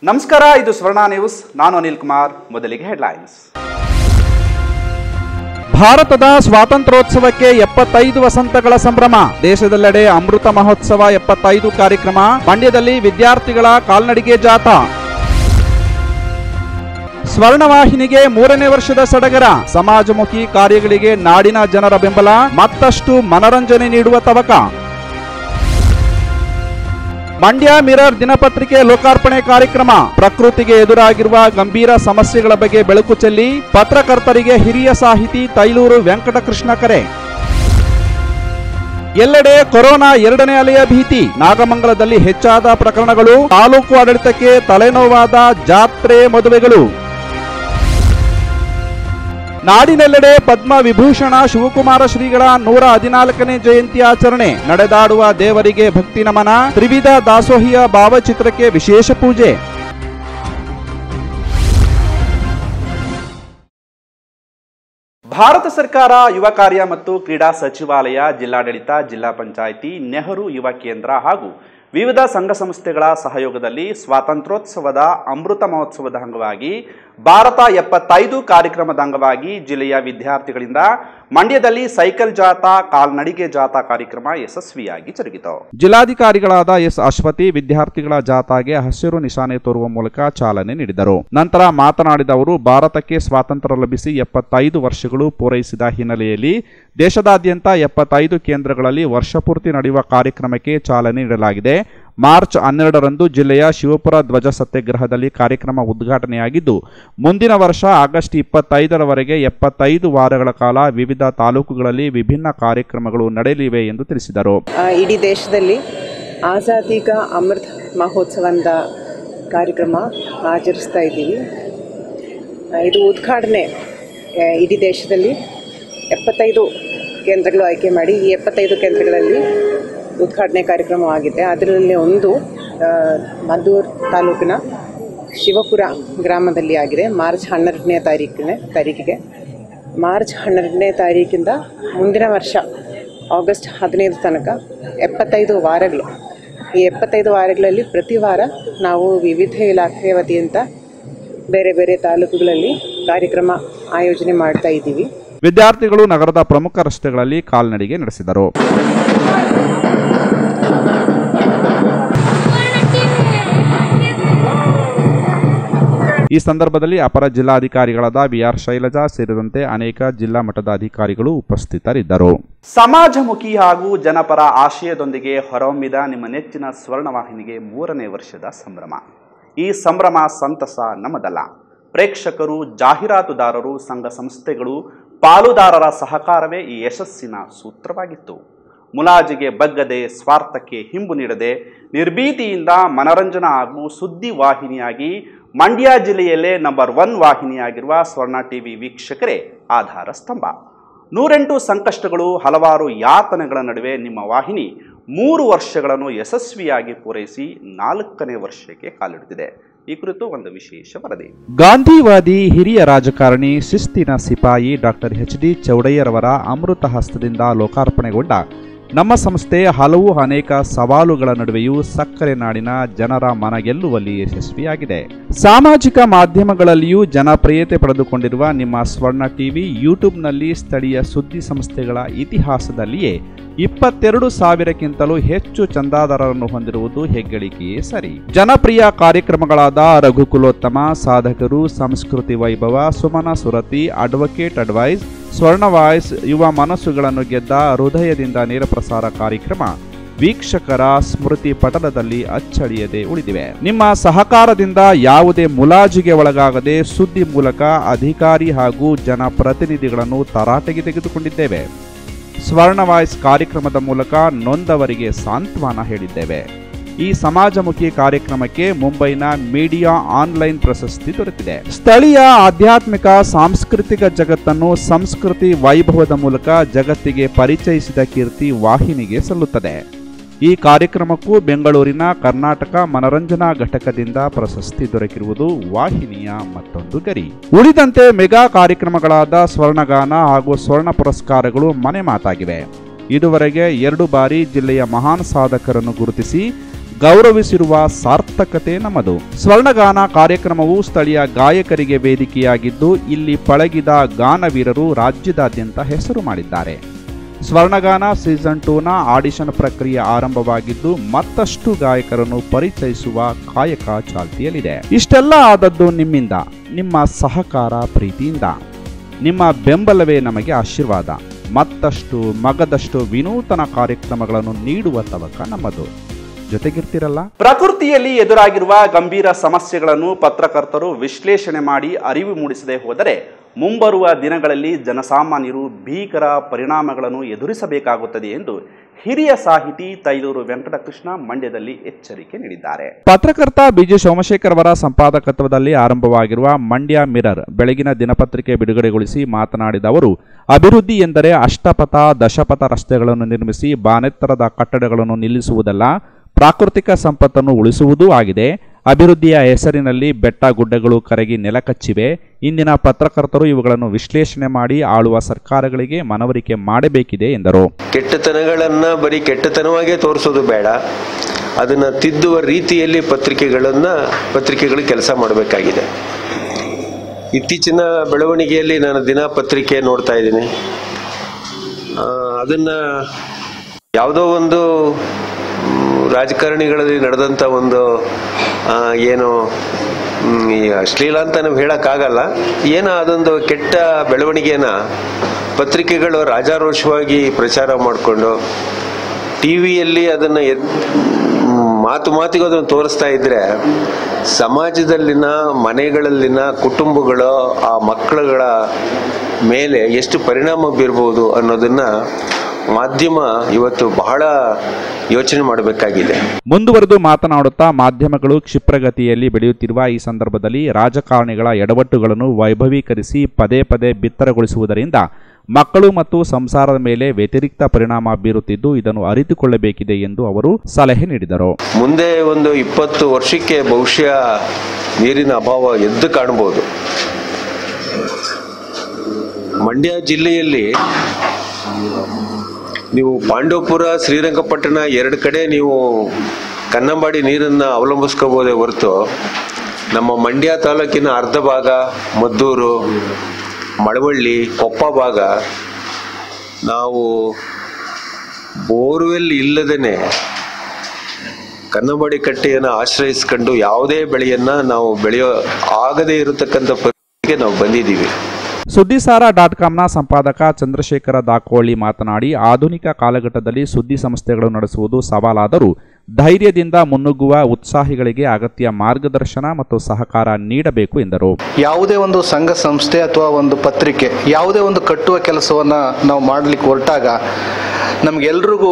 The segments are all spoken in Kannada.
ನಮಸ್ಕಾರ ಇದು ಸ್ವರ್ಣ ನ್ಯೂಸ್ ನಾನು ಅನಿಲ್ ಕುಮಾರ್ ಮೊದಲಿಗೆ ಹೆಡ್ಲೈನ್ಸ್ ಭಾರತದ ಸ್ವಾತಂತ್ರ್ಯೋತ್ಸವಕ್ಕೆ ಎಪ್ಪತ್ತೈದು ವಸಂತಗಳ ಸಂಭ್ರಮ ದೇಶದೆಲ್ಲೆಡೆ ಅಮೃತ ಮಹೋತ್ಸವ ಎಪ್ಪತ್ತೈದು ಕಾರ್ಯಕ್ರಮ ಮಂಡ್ಯದಲ್ಲಿ ವಿದ್ಯಾರ್ಥಿಗಳ ಕಾಲ್ನಡಿಗೆ ಜಾಥಾ ಸ್ವರ್ಣವಾಹಿನಿಗೆ ಮೂರನೇ ವರ್ಷದ ಸಡಗರ ಸಮಾಜಮುಖಿ ಕಾರ್ಯಗಳಿಗೆ ನಾಡಿನ ಜನರ ಬೆಂಬಲ ಮತ್ತಷ್ಟು ಮನರಂಜನೆ ನೀಡುವ ತವಕ ಮಂಡ್ಯ ಮಿರರ್ ದಿನಪತ್ರಿಕೆ ಲೋಕಾರ್ಪಣೆ ಕಾರ್ಯಕ್ರಮ ಪ್ರಕೃತಿಗೆ ಎದುರಾಗಿರುವ ಗಂಭೀರ ಸಮಸ್ಯೆಗಳ ಬಗ್ಗೆ ಬೆಳಕು ಚೆಲ್ಲಿ ಪತ್ರಕರ್ತರಿಗೆ ಹಿರಿಯ ಸಾಹಿತಿ ತೈಲೂರು ವೆಂಕಟಕೃಷ್ಣ ಕರೆ ಎಲ್ಲೆಡೆ ಕೊರೋನಾ ಎರಡನೇ ಅಲೆಯ ಭೀತಿ ನಾಗಮಂಗಲದಲ್ಲಿ ಹೆಚ್ಚಾದ ಪ್ರಕರಣಗಳು ತಾಲೂಕು ಆಡಳಿತಕ್ಕೆ ತಲೆನೋವಾದ ಜಾತ್ರೆ ಮದುವೆಗಳು ನಾಡಿನೆಲ್ಲೆಡೆ ಪದ್ಮ ವಿಭೂಷಣ ಶಿವಕುಮಾರ ಶ್ರೀಗಳ ನೂರ ಹದಿನಾಲ್ಕನೇ ಜಯಂತಿ ಆಚರಣೆ ನಡೆದಾಡುವ ದೇವರಿಗೆ ಭಕ್ತಿ ನಮನ ತ್ರಿವಿಧ ದಾಸೋಹಿಯ ಭಾವಚಿತ್ರಕ್ಕೆ ವಿಶೇಷ ಪೂಜೆ ಭಾರತ ಸರ್ಕಾರ ಯುವ ಕಾರ್ಯ ಮತ್ತು ಕ್ರೀಡಾ ಸಚಿವಾಲಯ ಜಿಲ್ಲಾಡಳಿತ ಜಿಲ್ಲಾ ಪಂಚಾಯಿತಿ ನೆಹರು ಯುವ ಕೇಂದ್ರ ಹಾಗೂ ವಿವಿಧ ಸಂಘ ಸಂಸ್ಥೆಗಳ ಸಹಯೋಗದಲ್ಲಿ ಸ್ವಾತಂತ್ರ್ಯೋತ್ಸವದ ಅಮೃತ ಮಹೋತ್ಸವದ ಅಂಗವಾಗಿ ಭಾರತ ಎಪ್ಪತ್ತೈದು ಕಾರ್ಯಕ್ರಮದ ಅಂಗವಾಗಿ ಜಿಲ್ಲೆಯ ವಿದ್ಯಾರ್ಥಿಗಳಿಂದ ಮಂಡ್ಯದಲ್ಲಿ ಸೈಕಲ್ ಜಾಥಾ ಕಾಲ್ನಡಿಗೆ ಜಾಥಾ ಕಾರ್ಯಕ್ರಮ ಯಶಸ್ವಿಯಾಗಿ ಜರುಗಿತು ಜಿಲ್ಲಾಧಿಕಾರಿಗಳಾದ ಎಸ್ ಅಶ್ವತಿ ವಿದ್ಯಾರ್ಥಿಗಳ ಜಾಥಾಗೆ ಹಸಿರು ನಿಶಾನೆ ತೋರುವ ಮೂಲಕ ಚಾಲನೆ ನೀಡಿದರು ನಂತರ ಮಾತನಾಡಿದ ಅವರು ಭಾರತಕ್ಕೆ ಸ್ವಾತಂತ್ರ್ಯ ಲಭಿಸಿ ಎಪ್ಪತ್ತೈದು ವರ್ಷಗಳು ಪೂರೈಸಿದ ಹಿನ್ನೆಲೆಯಲ್ಲಿ ದೇಶದಾದ್ಯಂತ ಎಪ್ಪತ್ತೈದು ಕೇಂದ್ರಗಳಲ್ಲಿ ವರ್ಷಪೂರ್ತಿ ನಡೆಯುವ ಕಾರ್ಯಕ್ರಮಕ್ಕೆ ಚಾಲನೆ ನೀಡಲಾಗಿದೆ ಮಾರ್ಚ್ ಹನ್ನೆರಡರಂದು ಜಿಲ್ಲೆಯ ಶಿವಪುರ ಧ್ವಜ ಸತ್ಯಾಗ್ರಹದಲ್ಲಿ ಕಾರ್ಯಕ್ರಮ ಉದ್ಘಾಟನೆಯಾಗಿದ್ದು ಮುಂದಿನ ವರ್ಷ ಆಗಸ್ಟ್ ಇಪ್ಪತ್ತೈದರವರೆಗೆ ಎಪ್ಪತ್ತೈದು ವಾರಗಳ ಕಾಲ ವಿವಿಧ ತಾಲೂಕುಗಳಲ್ಲಿ ವಿಭಿನ್ನ ಕಾರ್ಯಕ್ರಮಗಳು ನಡೆಯಲಿವೆ ಎಂದು ತಿಳಿಸಿದರು ಆ, ಇಡೀ ದೇಶದಲ್ಲಿ ಆಜಾದಿ ಕಾ ಅಮೃತ್ ಮಹೋತ್ಸವ ಅಂತ ಕಾರ್ಯಕ್ರಮ ಆಚರಿಸ್ತಾ ಇದ್ದೀವಿ ಆ, ಇದು ಉದ್ಘಾಟನೆ ಆ, ಇಡೀ ದೇಶದಲ್ಲಿ ಎಪ್ಪತ್ತೈದು ಕೇಂದ್ರಗಳು ಆಯ್ಕೆ ಮಾಡಿ ಈ ಎಪ್ಪತ್ತೈದು ಕೇಂದ್ರಗಳಲ್ಲಿ ಉದ್ಘಾಟನೆ ಕಾರ್ಯಕ್ರಮವಾಗಿದೆ ಅದರಲ್ಲಿ ಒಂದು ಆ, ಮದ್ದೂರು ತಾಲೂಕಿನ ಶಿವಪುರ ಗ್ರಾಮದಲ್ಲಿ ಆಗಿದೆ ಮಾರ್ಚ್ ಹನ್ನೆರಡನೇ ತಾರೀಕಿನ ತಾರೀಕಿಗೆ ಮಾರ್ಚ್ ಹನ್ನೆರಡನೇ ತಾರೀಕಿಂದ ಮುಂದಿನ ವರ್ಷ ಆಗಸ್ಟ್ ಹದಿನೈದು ತನಕ ಎಪ್ಪತ್ತೈದು ವಾರಗಳು ಈ ಎಪ್ಪತ್ತೈದು ವಾರಗಳಲ್ಲಿ ಪ್ರತಿ ವಾರ ನಾವು ವಿವಿಧ ಇಲಾಖೆಯ ವತಿಯಿಂದ ಬೇರೆ ಬೇರೆ ತಾಲೂಕುಗಳಲ್ಲಿ ಕಾರ್ಯಕ್ರಮ ಆಯೋಜನೆ ಮಾಡ್ತಾ ಇದ್ದೀವಿ ವಿದ್ಯಾರ್ಥಿಗಳು ನಗರದ ಪ್ರಮುಖ ರಸ್ತೆಗಳಲ್ಲಿ ಕಾಲ್ನಡಿಗೆ ನಡೆಸಿದರು ಈ ಸಂದರ್ಭದಲ್ಲಿ ಅಪರ ಜಿಲ್ಲಾಧಿಕಾರಿಗಳಾದ ಬಿಆರ್ ಶೈಲಜಾ ಸೇರಿದಂತೆ ಅನೇಕ ಜಿಲ್ಲಾ ಮಟ್ಟದ ಅಧಿಕಾರಿಗಳು ಉಪಸ್ಥಿತರಿದ್ದರು ಸಮಾಜಮುಖಿ ಹಾಗೂ ಜನಪರ ಆಶಯದೊಂದಿಗೆ ಹೊರಹೊಮ್ಮಿದ ನಿಮ್ಮ ನೆಚ್ಚಿನ ಸ್ವರ್ಣವಾಹಿನಿಗೆ ಮೂರನೇ ವರ್ಷದ ಸಂಭ್ರಮ ಈ ಸಂಭ್ರಮ ಸಂತಸ ನಮ್ಮದಲ್ಲ ಪ್ರೇಕ್ಷಕರು ಜಾಹೀರಾತುದಾರರು ಸಂಘ ಸಂಸ್ಥೆಗಳು ಪಾಲುದಾರರ ಸಹಕಾರವೇ ಈ ಯಶಸ್ಸಿನ ಸೂತ್ರವಾಗಿತ್ತು ಮುಲಾಜಿಗೆ ಬಗ್ಗದೆ ಸ್ವಾರ್ಥಕ್ಕೆ ಹಿಂಬು ನೀಡದೆ ನಿರ್ಭೀತಿಯಿಂದ ಮನರಂಜನಾ ಹಾಗೂ ಸುದ್ದಿ ವಾಹಿನಿಯಾಗಿ ಮಂಡ್ಯ ಜಿಲ್ಲೆಯಲ್ಲೇ ನಂಬರ್ ಒನ್ ವಾಹಿನಿಯಾಗಿರುವ ಸ್ವರ್ಣ ಟಿವಿ ವೀಕ್ಷಕರೇ ಆಧಾರ ಸ್ತಂಭ ನೂರೆಂಟು ಸಂಕಷ್ಟಗಳು ಹಲವಾರು ಯಾತನೆಗಳ ನಡುವೆ ನಿಮ್ಮ ವಾಹಿನಿ ಮೂರು ವರ್ಷಗಳನ್ನು ಯಶಸ್ವಿಯಾಗಿ ಪೂರೈಸಿ ನಾಲ್ಕನೇ ವರ್ಷಕ್ಕೆ ಕಾಲಿಡುತ್ತಿದೆ ಈ ಕುರಿತು ಒಂದು ವಿಶೇಷ ವರದಿ ಗಾಂಧಿವಾದಿ ಹಿರಿಯ ರಾಜಕಾರಣಿ ಶಿಸ್ತಿನ ಸಿಪಾಯಿ ಡಾಕ್ಟರ್ ಎಚ್ ಡಿ ಚೌಡಯ್ಯರವರ ಅಮೃತ ಹಸ್ತದಿಂದ ಲೋಕಾರ್ಪಣೆಗೊಂಡ ನಮ್ಮ ಸಂಸ್ಥೆ ಹಲವು ಅನೇಕ ಸವಾಲುಗಳ ನಡುವೆಯೂ ಸಕ್ಕರೆ ನಾಡಿನ ಜನರ ಮನ ಗೆಲ್ಲುವಲ್ಲಿ ಯಶಸ್ವಿಯಾಗಿದೆ ಸಾಮಾಜಿಕ ಮಾಧ್ಯಮಗಳಲ್ಲಿಯೂ ಜನಪ್ರಿಯತೆ ಪಡೆದುಕೊಂಡಿರುವ ನಿಮ್ಮ ಸ್ವರ್ಣ ಟಿವಿ ಯೂಟ್ಯೂಬ್ನಲ್ಲಿ ಸ್ಥಳೀಯ ಸುದ್ದಿ ಸಂಸ್ಥೆಗಳ ಇತಿಹಾಸದಲ್ಲಿಯೇ ಇಪ್ಪತ್ತೆರಡು ಸಾವಿರಕ್ಕಿಂತಲೂ ಹೆಚ್ಚು ಚಂದಾದಾರರನ್ನು ಹೊಂದಿರುವುದು ಹೆಗ್ಗಳಿಕೆಯೇ ಸರಿ ಜನಪ್ರಿಯ ಕಾರ್ಯಕ್ರಮಗಳಾದ ರಘುಕುಲೋತ್ತಮ ಸಾಧಕರು ಸಂಸ್ಕೃತಿ ವೈಭವ ಸುಮನ ಸುರತಿ ಅಡ್ವೊಕೇಟ್ ಅಡ್ವೈಸ್ ಸ್ವರ್ಣ ವಾಯ್ಸ್ ಯುವ ಮನಸ್ಸುಗಳನ್ನು ಗೆದ್ದ ಹೃದಯದಿಂದ ನೇರ ಪ್ರಸಾರ ಕಾರ್ಯಕ್ರಮ ವೀಕ್ಷಕರ ಸ್ಮೃತಿ ಪಟಲದಲ್ಲಿ ಅಚ್ಚಳಿಯದೆ ಉಳಿದಿವೆ ನಿಮ್ಮ ಸಹಕಾರದಿಂದ ಯಾವುದೇ ಮುಲಾಜಿಗೆ ಒಳಗಾಗದೆ ಸುದ್ದಿ ಮೂಲಕ ಅಧಿಕಾರಿ ಹಾಗೂ ಜನಪ್ರತಿನಿಧಿಗಳನ್ನು ತರಾಟೆಗೆ ತೆಗೆದುಕೊಂಡಿದ್ದೇವೆ ಸ್ವರ್ಣ ವಾಯ್ಸ್ ಕಾರ್ಯಕ್ರಮದ ಮೂಲಕ ನೊಂದವರಿಗೆ ಸಾಂತ್ವನ ಹೇಳಿದ್ದೇವೆ ಈ ಸಮಾಜಮುಖಿ ಕಾರ್ಯಕ್ರಮಕ್ಕೆ ಮುಂಬೈನ ಮೀಡಿಯಾ ಆನ್ಲೈನ್ ಪ್ರಶಸ್ತಿ ದೊರೆತಿದೆ ಸ್ಥಳೀಯ ಆಧ್ಯಾತ್ಮಿಕ ಸಾಂಸ್ಕೃತಿಕ ಜಗತ್ತನ್ನು ಸಂಸ್ಕೃತಿ ವೈಭವದ ಮೂಲಕ ಜಗತ್ತಿಗೆ ಪರಿಚಯಿಸಿದ ಕೀರ್ತಿ ವಾಹಿನಿಗೆ ಸಲ್ಲುತ್ತದೆ ಈ ಕಾರ್ಯಕ್ರಮಕ್ಕೂ ಬೆಂಗಳೂರಿನ ಕರ್ನಾಟಕ ಮನರಂಜನಾ ಘಟಕದಿಂದ ಪ್ರಶಸ್ತಿ ದೊರಕಿರುವುದು ವಾಹಿನಿಯ ಮತ್ತೊಂದು ಗರಿ ಉಳಿದಂತೆ ಮೆಗಾ ಕಾರ್ಯಕ್ರಮಗಳಾದ ಸ್ವರ್ಣಗಾನ ಹಾಗೂ ಸ್ವರ್ಣ ಪುರಸ್ಕಾರಗಳು ಮನೆ ಮಾತಾಗಿವೆ ಇದುವರೆಗೆ ಎರಡು ಬಾರಿ ಜಿಲ್ಲೆಯ ಮಹಾನ್ ಸಾಧಕರನ್ನು ಗುರುತಿಸಿ ಗೌರವಿಸಿರುವ ಸಾರ್ಥಕತೆ ನಮ್ಮದು ಸ್ವರ್ಣಗಾನ ಕಾರ್ಯಕ್ರಮವು ಸ್ಥಳೀಯ ಗಾಯಕರಿಗೆ ವೇದಿಕೆಯಾಗಿದ್ದು ಇಲ್ಲಿ ಪಳಗಿದ ಗಾನವೀರರು ರಾಜ್ಯದಾದ್ಯಂತ ಹೆಸರು ಮಾಡಿದ್ದಾರೆ ಸ್ವರ್ಣಗಾನ ಸೀಸನ್ ಟೂನ ಆಡಿಷನ್ ಪ್ರಕ್ರಿಯೆ ಆರಂಭವಾಗಿದ್ದು ಮತ್ತಷ್ಟು ಗಾಯಕರನ್ನು ಪರಿಚಯಿಸುವ ಕಾಯಕ ಚಾಲ್ತಿಯಲ್ಲಿದೆ ಇಷ್ಟೆಲ್ಲ ಆದದ್ದು ನಿಮ್ಮಿಂದ ನಿಮ್ಮ ಸಹಕಾರ ಪ್ರೀತಿಯಿಂದ ನಿಮ್ಮ ಬೆಂಬಲವೇ ನಮಗೆ ಆಶೀರ್ವಾದ ಮತ್ತಷ್ಟು ಮಗದಷ್ಟು ವಿನೂತನ ಕಾರ್ಯಕ್ರಮಗಳನ್ನು ನೀಡುವ ತವಕ ನಮ್ಮದು ಜೊತೆಗಿರ್ತಿರಲ್ಲ ಪ್ರಕೃತಿಯಲ್ಲಿ ಎದುರಾಗಿರುವ ಗಂಭೀರ ಸಮಸ್ಯೆಗಳನ್ನು ಪತ್ರಕರ್ತರು ವಿಶ್ಲೇಷಣೆ ಮಾಡಿ ಅರಿವು ಮೂಡಿಸದೆ ಹೋದರೆ ಮುಂಬರುವ ದಿನಗಳಲ್ಲಿ ಜನಸಾಮಾನ್ಯರು ಭೀಕರ ಪರಿಣಾಮಗಳನ್ನು ಎದುರಿಸಬೇಕಾಗುತ್ತದೆ ಎಂದು ಹಿರಿಯ ಸಾಹಿತಿ ತೈಲೂರು ವೆಂಕಟಕೃಷ್ಣ ಮಂಡ್ಯದಲ್ಲಿ ಎಚ್ಚರಿಕೆ ನೀಡಿದ್ದಾರೆ ಪತ್ರಕರ್ತ ಬಿಜಿ ಸೋಮಶೇಖರ್ ಅವರ ಸಂಪಾದಕತ್ವದಲ್ಲಿ ಆರಂಭವಾಗಿರುವ ಮಂಡ್ಯ ಮಿರರ್ ಬೆಳಗಿನ ದಿನಪತ್ರಿಕೆ ಬಿಡುಗಡೆಗೊಳಿಸಿ ಮಾತನಾಡಿದ ಅವರು ಅಭಿವೃದ್ಧಿ ಎಂದರೆ ಅಷ್ಟಪಥ ದಶಪಥ ರಸ್ತೆಗಳನ್ನು ನಿರ್ಮಿಸಿ ಬಾನೆತ್ತರದ ಕಟ್ಟಡಗಳನ್ನು ನಿಲ್ಲಿಸುವುದಲ್ಲ ಪ್ರಾಕೃತಿಕ ಸಂಪತ್ತನ್ನು ಉಳಿಸುವುದೂ ಆಗಿದೆ ಅಭಿವೃದ್ಧಿಯ ಹೆಸರಿನಲ್ಲಿ ಬೆಟ್ಟ ಗುಡ್ಡಗಳು ಕರಗಿ ನೆಲಕಚ್ಚಿವೆ ಇಂದಿನ ಪತ್ರಕರ್ತರು ಇವುಗಳನ್ನು ವಿಶ್ಲೇಷಣೆ ಮಾಡಿ ಆಳುವ ಸರ್ಕಾರಗಳಿಗೆ ಮನವರಿಕೆ ಮಾಡಬೇಕಿದೆ ಎಂದರು ಕೆಟ್ಟತನಗಳನ್ನು ಬರೀ ಕೆಟ್ಟತನವಾಗೇ ತೋರಿಸೋದು ಬೇಡ ಅದನ್ನು ತಿದ್ದುವ ರೀತಿಯಲ್ಲಿ ಪತ್ರಿಕೆಗಳನ್ನು ಪತ್ರಿಕೆಗಳು ಕೆಲಸ ಮಾಡಬೇಕಾಗಿದೆ ಇತ್ತೀಚಿನ ಬೆಳವಣಿಗೆಯಲ್ಲಿ ನಾನು ದಿನ ಪತ್ರಿಕೆ ನೋಡ್ತಾ ಇದ್ದೀನಿ ಅದನ್ನು ಯಾವುದೋ ಒಂದು ಮ್, ರಾಜಕಾರಣಿಗಳಲ್ಲಿ ನಡೆದಂಥ ಒಂದು ಆ, ಏನು ಮ್, ಈ ಅಶ್ಲೀಲ ಅಂತ ನಾವು ಹೇಳೋಕ್ಕಾಗಲ್ಲ ಏನೋ ಅದೊಂದು ಕೆಟ್ಟ ಬೆಳವಣಿಗೆನ ಪತ್ರಿಕೆಗಳು ರಾಜಾರೋಷವಾಗಿ ಪ್ರಚಾರ ಮಾಡಿಕೊಂಡು ಟಿ ವಿಯಲ್ಲಿ ಅದನ್ನು ಎದ್ ಮಾತು ಮಾತಿಗೆ ಅದನ್ನು ತೋರಿಸ್ತಾ ಇದ್ರೆ ಸಮಾಜದಲ್ಲಿನ ಮನೆಗಳಲ್ಲಿನ ಕುಟುಂಬಗಳು ಆ ಮಕ್ಕಳುಗಳ ಮೇಲೆ ಎಷ್ಟು ಪರಿಣಾಮ ಬೀರ್ಬೋದು ಅನ್ನೋದನ್ನ ಮಾಧ್ಯಮ ಇವತ್ತು ಬಹಳ ಯೋಚನೆ ಮಾಡಬೇಕಾಗಿದೆ ಮುಂದುವರೆದು ಮಾತನಾಡುತ್ತಾ ಮಾಧ್ಯಮಗಳು ಕ್ಷಿಪ್ರಗತಿಯಲ್ಲಿ ಬೆಳೆಯುತ್ತಿರುವ ಈ ಸಂದರ್ಭದಲ್ಲಿ ರಾಜಕಾರಣಿಗಳ ಎಡವಟ್ಟುಗಳನ್ನು ವೈಭವೀಕರಿಸಿ ಪದೇ ಪದೇ ಬಿತ್ತರಗೊಳಿಸುವುದರಿಂದ ಮಕ್ಕಳು ಮತ್ತು ಸಂಸಾರದ ಮೇಲೆ ವ್ಯತಿರಿಕ್ತ ಪರಿಣಾಮ ಬೀರುತ್ತಿದ್ದು ಇದನ್ನು ಅರಿತುಕೊಳ್ಳಬೇಕಿದೆ ಎಂದು ಅವರು ಸಲಹೆ ನೀಡಿದರು ಮುಂದೆ ಒಂದು ಇಪ್ಪತ್ತು ವರ್ಷಕ್ಕೆ ಬಹುಶಃ ನೀರಿನ ಅಭಾವ ಎದ್ದು ಕಾಣ್ಬೋದು ಮಂಡ್ಯ ಜಿಲ್ಲೆಯಲ್ಲಿ ನೀವು ಪಾಂಡವಪುರ ಶ್ರೀರಂಗಪಟ್ಟಣ ಎರಡು ಕಡೆ ನೀವು ಕನ್ನಂಬಾಡಿ ನೀರನ್ನು ಅವಲಂಬಿಸ್ಕೋಬೋದೇ ಹೊರತು ನಮ್ಮ ಮಂಡ್ಯ ತಾಲೂಕಿನ ಅರ್ಧ ಭಾಗ ಮದ್ದೂರು ಮಳವಳ್ಳಿ ಕೊಪ್ಪ ಭಾಗ ನಾವು ಬೋರ್ವೆಲ್ ಇಲ್ಲದೇನೆ ಕನ್ನಂಬಾಡಿ ಕಟ್ಟೆಯನ್ನು ಆಶ್ರಯಿಸ್ಕೊಂಡು ಯಾವುದೇ ಬೆಳೆಯನ್ನ ನಾವು ಬೆಳೆಯೋ ಆಗದೇ ಇರತಕ್ಕಂಥ ಪರಿಸ್ಥಿತಿಗೆ ನಾವು ಬಂದಿದ್ದೀವಿ ಸುದ್ದಿಸಾರ ಡಾಟ್ ಕಾಮ್ನ ಸಂಪಾದಕ ಚಂದ್ರಶೇಖರ ದಾಕೋಳಿ ಮಾತನಾಡಿ ಆಧುನಿಕ ಕಾಲಘಟ್ಟದಲ್ಲಿ ಸುದ್ದಿ ಸಂಸ್ಥೆಗಳು ನಡೆಸುವುದು ಸವಾಲಾದರೂ ಧೈರ್ಯದಿಂದ ಮುನ್ನುಗ್ಗುವ ಉತ್ಸಾಹಿಗಳಿಗೆ ಅಗತ್ಯ ಮಾರ್ಗದರ್ಶನ ಮತ್ತು ಸಹಕಾರ ನೀಡಬೇಕು ಎಂದರು ಯಾವುದೇ ಒಂದು ಸಂಘ ಸಂಸ್ಥೆ ಅಥವಾ ಒಂದು ಪತ್ರಿಕೆ ಯಾವುದೇ ಒಂದು ಕಟ್ಟುವ ಕೆಲಸವನ್ನು ನಾವು ಮಾಡಲಿಕ್ಕೆ ಹೊರಟಾಗ ನಮಗೆಲ್ರಿಗೂ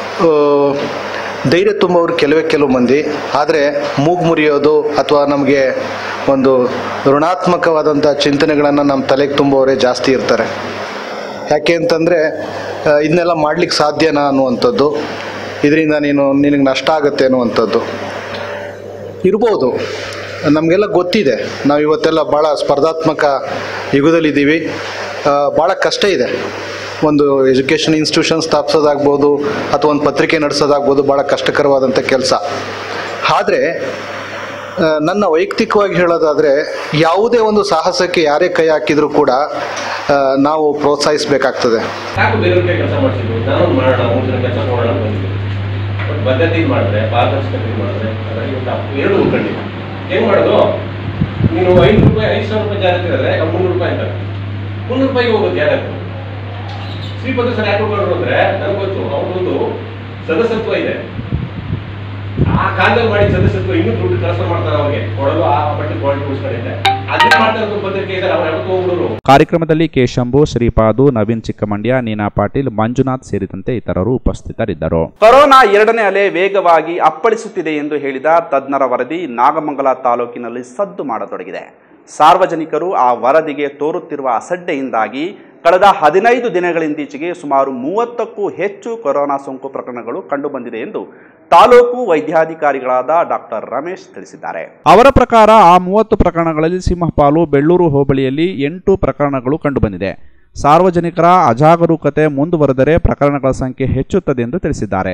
ಧೈರ್ಯ ತುಂಬುವವರು ಕೆಲವೇ ಕೆಲವು ಮಂದಿ ಆದರೆ ಮೂಗು ಮುರಿಯೋದು ಅಥವಾ ನಮಗೆ ಒಂದು ಋಣಾತ್ಮಕವಾದಂಥ ಚಿಂತನೆಗಳನ್ನು ನಮ್ಮ ತಲೆಗೆ ತುಂಬುವವರೇ ಜಾಸ್ತಿ ಇರ್ತಾರೆ ಯಾಕೆ ಅಂತಂದರೆ ಇದನ್ನೆಲ್ಲ ಮಾಡ್ಲಿಕ್ಕೆ ಸಾಧ್ಯನಾ ಅನ್ನುವಂಥದ್ದು ಇದರಿಂದ ನೀನು ನಿನಗೆ ನಷ್ಟ ಆಗುತ್ತೆ ಅನ್ನುವಂಥದ್ದು ಇರ್ಬೋದು ನಮಗೆಲ್ಲ ಗೊತ್ತಿದೆ ನಾವು ಇವತ್ತೆಲ್ಲ ಭಾಳ ಸ್ಪರ್ಧಾತ್ಮಕ ಯುಗದಲ್ಲಿದ್ದೀವಿ ಆ, ಭಾಳ ಕಷ್ಟ ಇದೆ ಒಂದು ಎಜುಕೇಷನ್ ಇನ್ಸ್ಟಿಟ್ಯೂಷನ್ ಸ್ಥಾಪಿಸೋದಾಗ್ಬೋದು ಅಥವಾ ಒಂದು ಪತ್ರಿಕೆ ನಡೆಸೋದಾಗ್ಬೋದು ಭಾಳ ಕಷ್ಟಕರವಾದಂಥ ಕೆಲಸ ಆದರೆ ಆ, ನನ್ನ ವೈಯಕ್ತಿಕವಾಗಿ ಹೇಳೋದಾದರೆ ಯಾವುದೇ ಒಂದು ಸಾಹಸಕ್ಕೆ ಯಾರೇ ಕೈ ಹಾಕಿದರೂ ಕೂಡ ಆ, ನಾವು ಪ್ರೋತ್ಸಾಹಿಸಬೇಕಾಗ್ತದೆ ಸಾಕು ಬೇರೆಯವ್ರಿಗೆ ಕೆಲಸ ಮಾಡಿಸಿದ್ರು ನಾನು ಮಾಡೋಣ ಮೂರು ಜನ ಕೆಲಸ ಮಾಡೋಣ ಅಂತ ಬಂದಿದ್ದೆ ಬಟ್ ಬದ್ಧತೆ ಮಾಡಿದ್ರೆ ಪಾರದರ್ಶಕತೆ ಮಾಡಿದ್ರೆ ಅದರಲ್ಲಿ ಇವತ್ತು ಅಪ್- ಎರಡು ಉಳ್ಕೊಂಡಿಲ್ಲ ಹೆಂಗ್ ಮಾಡೋದು ನೀನು ಐದು ರೂಪಾಯಿ ಐದು ಸಾವಿರ ರೂಪಾಯಿ ಜಾರಿ ಹೇಳಿದ್ರೆ ಮುನ್ನೂರು ರೂಪಾಯಿ ಅಂತ ಮುನ್ನೂರು ರೂಪಾಯಿಗೆ ಹೋಗೋದು ಜಾರಕ್ಕೆ ಶ್ರೀಪತಿ ಸರ್ ಯಾಕೆ ಹೋಗೋರು ಅಂದ್ರೆ ನನಗೆ ಗೊತ್ತು ಅವ್ರದ್ದು ಸದಸ್ಯತ್ವ ಇದೆ ಆ ಕಾಲದಲ್ಲಿ ಮಾಡಿ ಸದಸ್ಯತ್ವ ಇನ್ನೂ ದುಡ್ಡು ಟ್ರಾನ್ಸ್ಫರ್ ಮಾಡ್ತಾರೆ ಅವ್ರಿಗೆ ಕೊಡಲು ಆ ಬಟ್ಟೆ ಕ್ವಾಲಿಟಿ ಉಳಿಸ್ಕೊಂಡಿದ್ದೆ ಅದನ್ನ ಮಾಡ್ತಾ ಇರೋದು ಪತ್ರಿಕೆ ಇದ್ದಾರೆ ಅವ್ರು ಯಾವತ್ತೂ ಹೋಗ್ಬಿಡೋರು ಕಾರ್ಯಕ್ರಮದಲ್ಲಿ ಕೆ ಶಂಭು ಶ್ರೀಪಾದು ನವೀನ್ ಚಿಕ್ಕಮಂಡ್ಯ ನೀನಾ ಪಾಟೀಲ್ ಮಂಜುನಾಥ್ ಸೇರಿದಂತೆ ಇತರರು ಉಪಸ್ಥಿತರಿದ್ದರು ಕೊರೋನಾ ಎರಡನೇ ಅಲೆ ವೇಗವಾಗಿ ಅಪ್ಪಳಿಸುತ್ತಿದೆ ಎಂದು ಹೇಳಿದ ತಜ್ಞರ ವರದಿ ನಾಗಮಂಗಲ ತಾಲೂಕಿನಲ್ಲಿ ಸದ್ದು ಮಾಡತೊಡಗಿದೆ ಸಾರ್ವಜನಿಕರು ಆ ವರದಿಗೆ ತೋರುತ್ತಿರುವ ಅಸಡ್ಡೆಯಿಂದಾಗಿ ಕಳೆದ ಹದಿನೈದು ದಿನಗಳಿಂದೀಚೆಗೆ ಸುಮಾರು ಮೂವತ್ತಕ್ಕೂ ಹೆಚ್ಚು ಕೊರೋನಾ ಸೋಂಕು ಪ್ರಕರಣಗಳು ಕಂಡುಬಂದಿದೆ ಎಂದು ತಾಲೂಕು ವೈದ್ಯಾಧಿಕಾರಿಗಳಾದ ಡಾಕ್ಟರ್ ರಮೇಶ್ ತಿಳಿಸಿದ್ದಾರೆ ಅವರ ಪ್ರಕಾರ ಆ ಮೂವತ್ತು ಪ್ರಕರಣಗಳಲ್ಲಿ ಸಿಂಹಪಾಲು ಬೆಳ್ಳೂರು ಹೋಬಳಿಯಲ್ಲಿ ಎಂಟು ಪ್ರಕರಣಗಳು ಕಂಡುಬಂದಿದೆ ಸಾರ್ವಜನಿಕರ ಅಜಾಗರೂಕತೆ ಮುಂದುವರೆದರೆ ಪ್ರಕರಣಗಳ ಸಂಖ್ಯೆ ಹೆಚ್ಚುತ್ತದೆ ಎಂದು ತಿಳಿಸಿದ್ದಾರೆ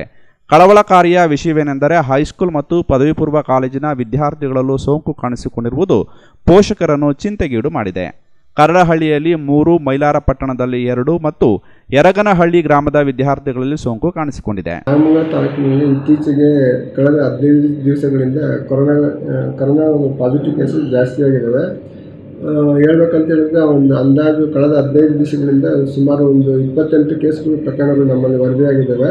ಕಳವಳಕಾರಿಯ ವಿಷಯವೇನೆಂದರೆ ಹೈಸ್ಕೂಲ್ ಮತ್ತು ಪದವಿ ಪೂರ್ವ ಕಾಲೇಜಿನ ವಿದ್ಯಾರ್ಥಿಗಳಲ್ಲೂ ಸೋಂಕು ಕಾಣಿಸಿಕೊಂಡಿರುವುದು ಪೋಷಕರನ್ನು ಚಿಂತೆಗೀಡು ಮಾಡಿದೆ ಕರಡಹಳ್ಳಿಯಲ್ಲಿ ಮೂರು ಮೈಲಾರಪಟ್ಟಣದಲ್ಲಿ ಎರಡು ಮತ್ತು ಯರಗನಹಳ್ಳಿ ಗ್ರಾಮದ ವಿದ್ಯಾರ್ಥಿಗಳಲ್ಲಿ ಸೋಂಕು ಕಾಣಿಸಿಕೊಂಡಿದೆ ರಾಮನಗರ ತಾಲೂಕಿನಲ್ಲಿ ಇತ್ತೀಚೆಗೆ ಕಳೆದ ಹದಿನೈದು ದಿವಸಗಳಿಂದ ಕೊರೋನಾ ಆ, ಕೊರೋನಾ ಪಾಸಿಟಿವ್ ಕೇಸಸ್ ಜಾಸ್ತಿ ಆಗಿದ್ದಾವೆ ಆ, ಹೇಳ್ಬೇಕಂತ ಹೇಳಿದ್ರೆ ಒಂದು ಅಂದಾಜು ಕಳೆದ ಹದಿನೈದು ದಿವಸಗಳಿಂದ ಸುಮಾರು ಒಂದು ಇಪ್ಪತ್ತೆಂಟು ಕೇಸ್ಗಳು ಪ್ರಕರಣಗಳು ನಮ್ಮಲ್ಲಿ ವರದಿಯಾಗಿದ್ದಾವೆ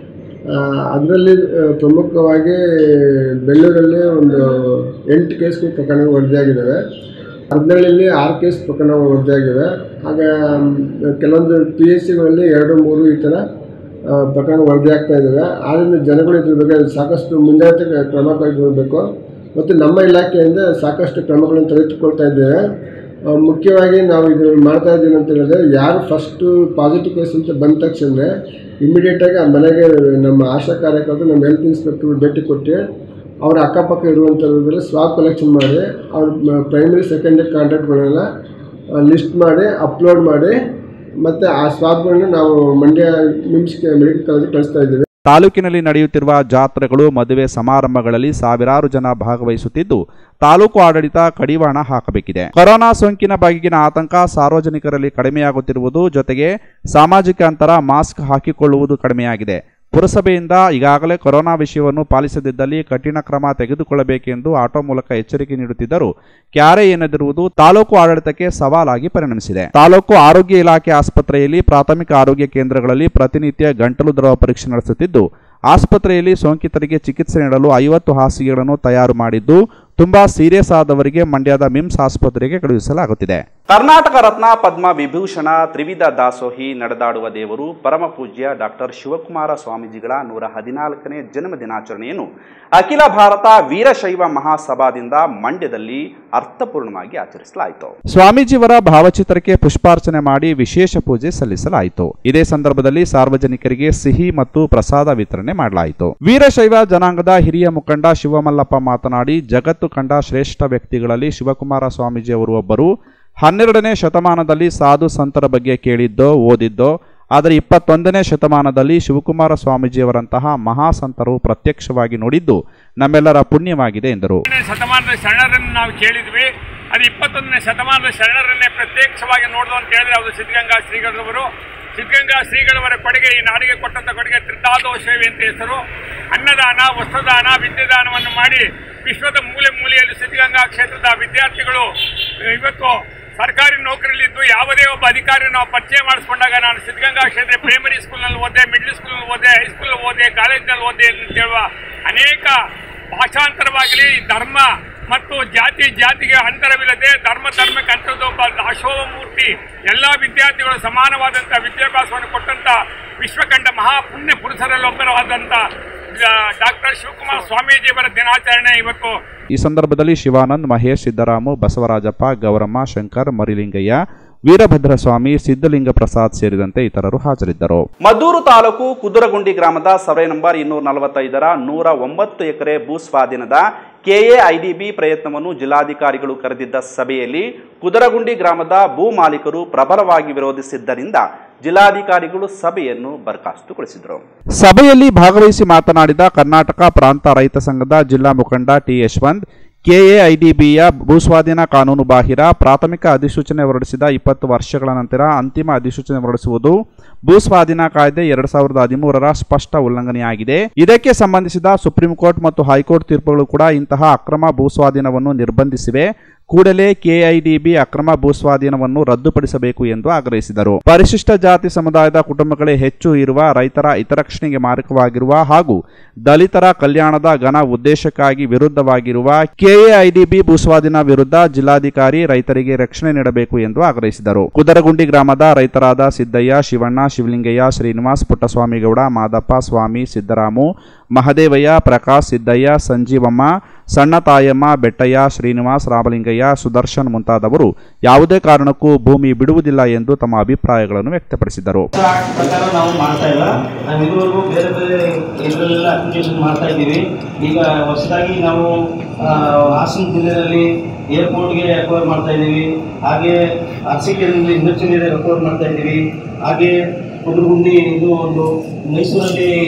ಅದರಲ್ಲಿ ಪ್ರಮುಖವಾಗಿ ಬೆಳ್ಳೂರಲ್ಲಿ ಒಂದು ಎಂಟು ಕೇಸ್ಗಳು ಪ್ರಕರಣಗಳು ವರದಿಯಾಗಿದ್ದಾವೆ ಹದಿನೇಳಲ್ಲಿ ಆರು ಕೇಸ್ ಪ್ರಕರಣಗಳು ವರದಿಯಾಗಿವೆ ಹಾಗೆ ಮ್, ಕೆಲವೊಂದು ಪಿ ಎಚ್ ಸಿಗಳಲ್ಲಿ ಎರಡು ಮೂರು ಈ ಥರ ಆ, ಪ್ರಕರಣ ವರದಿಯಾಗ್ತಾ ಇದ್ದಾವೆ ಆದ್ದರಿಂದ ಜನಗಳು ಇದ್ರ ಬಗ್ಗೆ ಸಾಕಷ್ಟು ಮುಂಜಾಗ್ರತೆ ಕ್ರಮ ಕೈಗೊಳ್ಳಬೇಕು ಮತ್ತು ನಮ್ಮ ಇಲಾಖೆಯಿಂದ ಸಾಕಷ್ಟು ಕ್ರಮಗಳನ್ನು ತೆಗೆದುಕೊಳ್ತಾ ಇದ್ದೇವೆ ಆ, ಮುಖ್ಯವಾಗಿ ನಾವು ಇದು ಮಾಡ್ತಾ ಇದ್ದೀವಿ ಅಂತ ಹೇಳಿದ್ರೆ ಯಾರು ಫಸ್ಟು ಪಾಸಿಟಿವ್ ಕೇಸ್ ಅಂತ ಬಂದ ತಕ್ಷಣ ಇಮಿಡಿಯೇಟಾಗಿ ಆ ಮನೆಗೆ ನಮ್ಮ ಆಶಾ ಕಾರ್ಯಕರ್ತರು ನಮ್ಮ ಹೆಲ್ತ್ ಇನ್ಸ್ಪೆಕ್ಟರ್ ಭೇಟಿ ಕೊಟ್ಟು ಅವರ ಅಕ್ಕಪಕ್ಕ ಇರುವಂಥದ್ರಲ್ಲಿ ಸ್ವಾಬ್ ಕಲೆಕ್ಷನ್ ಮಾಡಿ ಅವ್ರ ಪ್ರೈಮರಿ ಸೆಕೆಂಡರಿ ಕಾಂಟ್ಯಾಕ್ಟ್ಗಳನ್ನೆಲ್ಲ ಲಿಸ್ಟ್ ಮಾಡಿ ಅಪ್ಲೋಡ್ ಮಾಡಿ ಮತ್ತು ಆ ಸ್ವಾಬ್ಗಳನ್ನ ನಾವು ಮಂಡ್ಯ ನಿಮ್ಸ್ ಮೆಡಿಕಲ್ ಕಾಲೇಜಿಗೆ ಕಳಿಸ್ತಾ ಇದ್ದೀವಿ ತಾಲೂಕಿನಲ್ಲಿ ನಡೆಯುತ್ತಿರುವ ಜಾತ್ರೆಗಳು ಮದುವೆ ಸಮಾರಂಭಗಳಲ್ಲಿ ಸಾವಿರಾರು ಜನ ಭಾಗವಹಿಸುತ್ತಿದ್ದು ತಾಲೂಕು ಆಡಳಿತ ಕಡಿವಾಣ ಹಾಕಬೇಕಿದೆ ಕೊರೋನಾ ಸೋಂಕಿನ ಬಗೆಗಿನ ಆತಂಕ ಸಾರ್ವಜನಿಕರಲ್ಲಿ ಕಡಿಮೆಯಾಗುತ್ತಿರುವುದು ಜೊತೆಗೆ ಸಾಮಾಜಿಕ ಅಂತರ ಮಾಸ್ಕ್ ಹಾಕಿಕೊಳ್ಳುವುದು ಕಡಿಮೆಯಾಗಿದೆ ಪುರಸಭೆಯಿಂದ ಈಗಾಗಲೇ ಕೊರೋನಾ ವಿಷಯವನ್ನು ಪಾಲಿಸದಿದ್ದಲ್ಲಿ ಕಠಿಣ ಕ್ರಮ ತೆಗೆದುಕೊಳ್ಳಬೇಕೆಂದು ಆಟೋ ಮೂಲಕ ಎಚ್ಚರಿಕೆ ನೀಡುತ್ತಿದ್ದರೂ ಕ್ಯಾರೆ ಎನ್ನದಿರುವುದು ತಾಲೂಕು ಆಡಳಿತಕ್ಕೆ ಸವಾಲಾಗಿ ಪರಿಣಮಿಸಿದೆ ತಾಲೂಕು ಆರೋಗ್ಯ ಇಲಾಖೆ ಆಸ್ಪತ್ರೆಯಲ್ಲಿ ಪ್ರಾಥಮಿಕ ಆರೋಗ್ಯ ಕೇಂದ್ರಗಳಲ್ಲಿ ಪ್ರತಿನಿತ್ಯ ಗಂಟಲು ದ್ರವ ಪರೀಕ್ಷೆ ನಡೆಸುತ್ತಿದ್ದು ಆಸ್ಪತ್ರೆಯಲ್ಲಿ ಸೋಂಕಿತರಿಗೆ ಚಿಕಿತ್ಸೆ ನೀಡಲು ಐವತ್ತು ಹಾಸಿಗೆಗಳನ್ನು ತಯಾರು ಮಾಡಿದ್ದು ತುಂಬಾ ಸೀರಿಯಸ್ ಆದವರಿಗೆ ಮಂಡ್ಯದ ಮಿಮ್ಸ್ ಆಸ್ಪತ್ರೆಗೆ ಕಳುಹಿಸಲಾಗುತ್ತಿದೆ ಕರ್ನಾಟಕ ರತ್ನ ಪದ್ಮ ವಿಭೂಷಣ ತ್ರಿವಿಧ ದಾಸೋಹಿ ನಡೆದಾಡುವ ದೇವರು ಪರಮ ಪೂಜ್ಯ ಡಾಕ್ಟರ್ ಶಿವಕುಮಾರ ಸ್ವಾಮೀಜಿಗಳ ನೂರ ಹದಿನಾಲ್ಕನೇ ಜನ್ಮ ದಿನಾಚರಣೆಯನ್ನು ಅಖಿಲ ಭಾರತ ವೀರಶೈವ ಮಹಾಸಭಾದಿಂದ ಮಂಡ್ಯದಲ್ಲಿ ಅರ್ಥಪೂರ್ಣವಾಗಿ ಆಚರಿಸಲಾಯಿತು ಸ್ವಾಮೀಜಿಯವರ ಭಾವಚಿತ್ರಕ್ಕೆ ಪುಷ್ಪಾರ್ಚನೆ ಮಾಡಿ ವಿಶೇಷ ಪೂಜೆ ಸಲ್ಲಿಸಲಾಯಿತು ಇದೇ ಸಂದರ್ಭದಲ್ಲಿ ಸಾರ್ವಜನಿಕರಿಗೆ ಸಿಹಿ ಮತ್ತು ಪ್ರಸಾದ ವಿತರಣೆ ಮಾಡಲಾಯಿತು ವೀರಶೈವ ಜನಾಂಗದ ಹಿರಿಯ ಮುಖಂಡ ಶಿವಮಲ್ಲಪ್ಪ ಮಾತನಾಡಿ ಜಗತ್ತು ಕಂಡ ಶ್ರೇಷ್ಠ ವ್ಯಕ್ತಿಗಳಲ್ಲಿ ಶಿವಕುಮಾರ ಸ್ವಾಮೀಜಿ ಅವರು ಒಬ್ಬರು ಹನ್ನೆರಡನೇ ಶತಮಾನದಲ್ಲಿ ಸಾಧು ಸಂತರ ಬಗ್ಗೆ ಕೇಳಿದ್ದೋ ಓದಿದ್ದೋ ಆದರೆ ಇಪ್ಪತ್ತೊಂದನೇ ಶತಮಾನದಲ್ಲಿ ಶಿವಕುಮಾರ ಸ್ವಾಮೀಜಿಯವರಂತಹ ಮಹಾಸಂತರು ಪ್ರತ್ಯಕ್ಷವಾಗಿ ನೋಡಿದ್ದು ನಮ್ಮೆಲ್ಲರ ಪುಣ್ಯವಾಗಿದೆ ಎಂದರು ಹನ್ನೆರಡನೇ ಶತಮಾನದ ಶರಣರನ್ನು ನಾವು ಕೇಳಿದ್ವಿ ಅದು ಇಪ್ಪತ್ತೊಂದನೇ ಶತಮಾನದ ಶರಣರನ್ನೇ ಪ್ರತ್ಯಕ್ಷವಾಗಿ ನೋಡಿದ್ರು ಅಂತ ಹೇಳಿದ್ರೆ ಅದು ಸಿದ್ಧಗಂಗಾ ಶ್ರೀಗಳವರು ಸಿದ್ಧಗಂಗಾ ಶ್ರೀಗಳವರ ಕೊಡುಗೆ ಈ ನಾಡಿಗೆ ಕೊಟ್ಟಂತ ಕೊಡುಗೆ ತ್ರಿತಾದೋ ಸೇವೆ ಅಂತ ಹೆಸರು ಅನ್ನದಾನ ವಸ್ತ್ರದಾನ ವಿದ್ಯಾದಾನವನ್ನು ಮಾಡಿ ವಿಶ್ವದ ಮೂಲೆ ಮೂಲೆಯಲ್ಲಿ ಸಿದ್ಧಗಂಗಾ ಕ್ಷೇತ್ರದ ವಿದ್ಯಾರ್ಥಿಗಳು ಇವತ್ತು ಸರ್ಕಾರಿ ನೌಕರಿಲಿದ್ದು ಯಾವುದೇ ಒಬ್ಬ ಅಧಿಕಾರಿ ನಾವು ಪರಿಚಯ ಮಾಡಿಸ್ಕೊಂಡಾಗ ನಾನು ಸಿದ್ಧಗಂಗಾ ಕ್ಷೇತ್ರ ಪ್ರೈಮರಿ ಸ್ಕೂಲ್ನಲ್ಲಿ ಓದೆ ಮಿಡ್ಲ್ ಸ್ಕೂಲ್ನಲ್ಲಿ ಓದೆ ಹೈಸ್ಕೂಲ್ನಲ್ಲಿ ಓದೆ ಕಾಲೇಜ್ನಲ್ಲಿ ಓದೆ ಅಂತ ಹೇಳುವ ಅನೇಕ ಭಾಷಾಂತರವಾಗಲಿ ಧರ್ಮ ಮತ್ತು ಜಾತಿ ಜಾತಿಗೆ ಅಂತರವಿಲ್ಲದೆ ಧರ್ಮ ಧರ್ಮಕ್ಕೆ ಅಂತರದ ಒಬ್ಬ ದಾಸೋಹ ಮೂರ್ತಿ ಎಲ್ಲ ವಿದ್ಯಾರ್ಥಿಗಳು ಸಮಾನವಾದಂಥ ವಿದ್ಯಾಭ್ಯಾಸವನ್ನು ಕೊಟ್ಟಂಥ ವಿಶ್ವಕಂಡ ಮಹಾ ಪುಣ್ಯ ಪುರುಷರಲ್ಲೊಬ್ಬರಾದಂಥ ಡಾಕ್ಟರ್ ಶಿವಕುಮಾರ ಸ್ವಾಮೀಜಿಯವರ ದಿನಾಚರಣೆ ಇವತ್ತು ಈ ಸಂದರ್ಭದಲ್ಲಿ ಶಿವಾನಂದ್ ಮಹೇಶ್ ಸಿದ್ದರಾಮು ಬಸವರಾಜಪ್ಪ ಗೌರಮ್ಮ ಶಂಕರ್ ಮರಿಲಿಂಗಯ್ಯ ವೀರಭದ್ರಸ್ವಾಮಿ ಸಿದ್ದಲಿಂಗ ಪ್ರಸಾದ್ ಸೇರಿದಂತೆ ಇತರರು ಹಾಜರಿದ್ದರು ಮದ್ದೂರು ತಾಲೂಕು ಕುದುರಗುಂಡಿ ಗ್ರಾಮದ ಸರ್ವೆ ನಂಬರ್ ಇನ್ನೂರ ನಲವತ್ತೈದರ ನೂರ ಒಂಬತ್ತು ಎಕರೆ ಭೂ ಸ್ವಾಧೀನದ ಕೆಎಐಡಿಬಿ ಪ್ರಯತ್ನವನ್ನು ಜಿಲ್ಲಾಧಿಕಾರಿಗಳು ಕರೆದಿದ್ದ ಸಭೆಯಲ್ಲಿ ಕುದರಗುಂಡಿ ಗ್ರಾಮದ ಭೂ ಮಾಲೀಕರು ಪ್ರಬಲವಾಗಿ ವಿರೋಧಿಸಿದ್ದರಿಂದ ಜಿಲ್ಲಾಧಿಕಾರಿಗಳು ಸಭೆಯನ್ನು ಬರ್ಖಾಸ್ತುಗೊಳಿಸಿದರು ಸಭೆಯಲ್ಲಿ ಭಾಗವಹಿಸಿ ಮಾತನಾಡಿದ ಕರ್ನಾಟಕ ಪ್ರಾಂತ ರೈತ ಸಂಘದ ಜಿಲ್ಲಾ ಮುಖಂಡ ಟಿ ಯಶವಂತ್ ಕೆಎಐಡಿಬಿಯ ಭೂಸ್ವಾಧೀನ ಕಾನೂನು ಬಾಹಿರ ಪ್ರಾಥಮಿಕ ಅಧಿಸೂಚನೆ ಹೊರಡಿಸಿದ ಇಪ್ಪತ್ತು ವರ್ಷಗಳ ನಂತರ ಅಂತಿಮ ಅಧಿಸೂಚನೆ ಹೊರಡಿಸುವುದು ಭೂಸ್ವಾಧೀನ ಕಾಯ್ದೆ ಎರಡ್ ಸಾವಿರದ ಹದಿಮೂರರ ಸ್ಪಷ್ಟ ಉಲ್ಲಂಘನೆಯಾಗಿದೆ ಇದಕ್ಕೆ ಸಂಬಂಧಿಸಿದ ಸುಪ್ರೀಂ ಕೋರ್ಟ್ ಮತ್ತು ಹೈಕೋರ್ಟ್ ತೀರ್ಪುಗಳು ಕೂಡ ಇಂತಹ ಅಕ್ರಮ ಭೂಸ್ವಾಧೀನವನ್ನು ನಿರ್ಬಂಧಿಸಿವೆ ಕೂಡಲೇ ಕೆಐಡಿಬಿ ಅಕ್ರಮ ಭೂಸ್ವಾಧೀನವನ್ನು ರದ್ದುಪಡಿಸಬೇಕು ಎಂದು ಆಗ್ರಹಿಸಿದರು ಪರಿಶಿಷ್ಟ ಜಾತಿ ಸಮುದಾಯದ ಕುಟುಂಬಗಳೇ ಹೆಚ್ಚು ಇರುವ ರೈತರ ಹಿತರಕ್ಷಣೆಗೆ ಮಾರಕವಾಗಿರುವ ಹಾಗೂ ದಲಿತರ ಕಲ್ಯಾಣದ ಘನ ಉದ್ದೇಶಕ್ಕಾಗಿ ವಿರುದ್ಧವಾಗಿರುವ ಕೆಎಐಡಿಬಿ ಭೂಸ್ವಾಧೀನ ವಿರುದ್ಧ ಜಿಲ್ಲಾಧಿಕಾರಿ ರೈತರಿಗೆ ರಕ್ಷಣೆ ನೀಡಬೇಕು ಎಂದು ಆಗ್ರಹಿಸಿದರು ಕುದರಗುಂಡಿ ಗ್ರಾಮದ ರೈತರಾದ ಸಿದ್ದಯ್ಯ ಶಿವಣ್ಣ ಶಿವಲಿಂಗಯ್ಯ ಶ್ರೀನಿವಾಸ್ ಪುಟ್ಟಸ್ವಾಮಿಗೌಡ ಮಾದಪ್ಪ ಸ್ವಾಮಿ ಸಿದ್ದರಾಮು ಮಹದೇವಯ್ಯ ಪ್ರಕಾಶ್ ಸಿದ್ದಯ್ಯ ಸಂಜೀವಮ್ಮ ಸಣ್ಣ ತಾಯಮ್ಮ ಬೆಟ್ಟಯ್ಯ ಶ್ರೀನಿವಾಸ್ ರಾಮಲಿಂಗಯ್ಯ ಸುದರ್ಶನ್ ಮುಂತಾದವರು ಯಾವುದೇ ಕಾರಣಕ್ಕೂ ಭೂಮಿ ಬಿಡುವುದಿಲ್ಲ ಎಂದು ತಮ್ಮ ಅಭಿಪ್ರಾಯಗಳನ್ನು ವ್ಯಕ್ತಪಡಿಸಿದರು ಆಕ್ಟ್ ಪ್ರಕಾರ ನಾವು ಮಾಡ್ತಾ ಇಲ್ಲ ನಾವು ಇದುವರೆಗೂ ಬೇರೆ ಬೇರೆ ಇದರಲ್ಲೆಲ್ಲ ಅಪ್ಲಿಕೇಶನ್ ಮಾಡ್ತಾ ಇದ್ದೀವಿ ಈಗ ಹೊಸದಾಗಿ ನಾವು ಆ, ಹಾಸನ ಜಿಲ್ಲೆಯಲ್ಲಿ ಏರ್ಪೋರ್ಟ್ಗೆ ಅಕ್ವೈರ್ ಮಾಡ್ತಾ ಇದ್ದೀವಿ ಹಾಗೆ ಅರಸೀಕೆರೆಯಲ್ಲಿ ಇಂಡಸ್ಟ್ರಿಯಲ್ ಅಕ್ವೈರ್ ಮಾಡ್ತಾ ಇದ್ದೀವಿ ಹಾಗೆ ಕುದುರುಗುಂಡಿ ಇದು ಒಂದು ಮೈಸೂರಲ್ಲಿ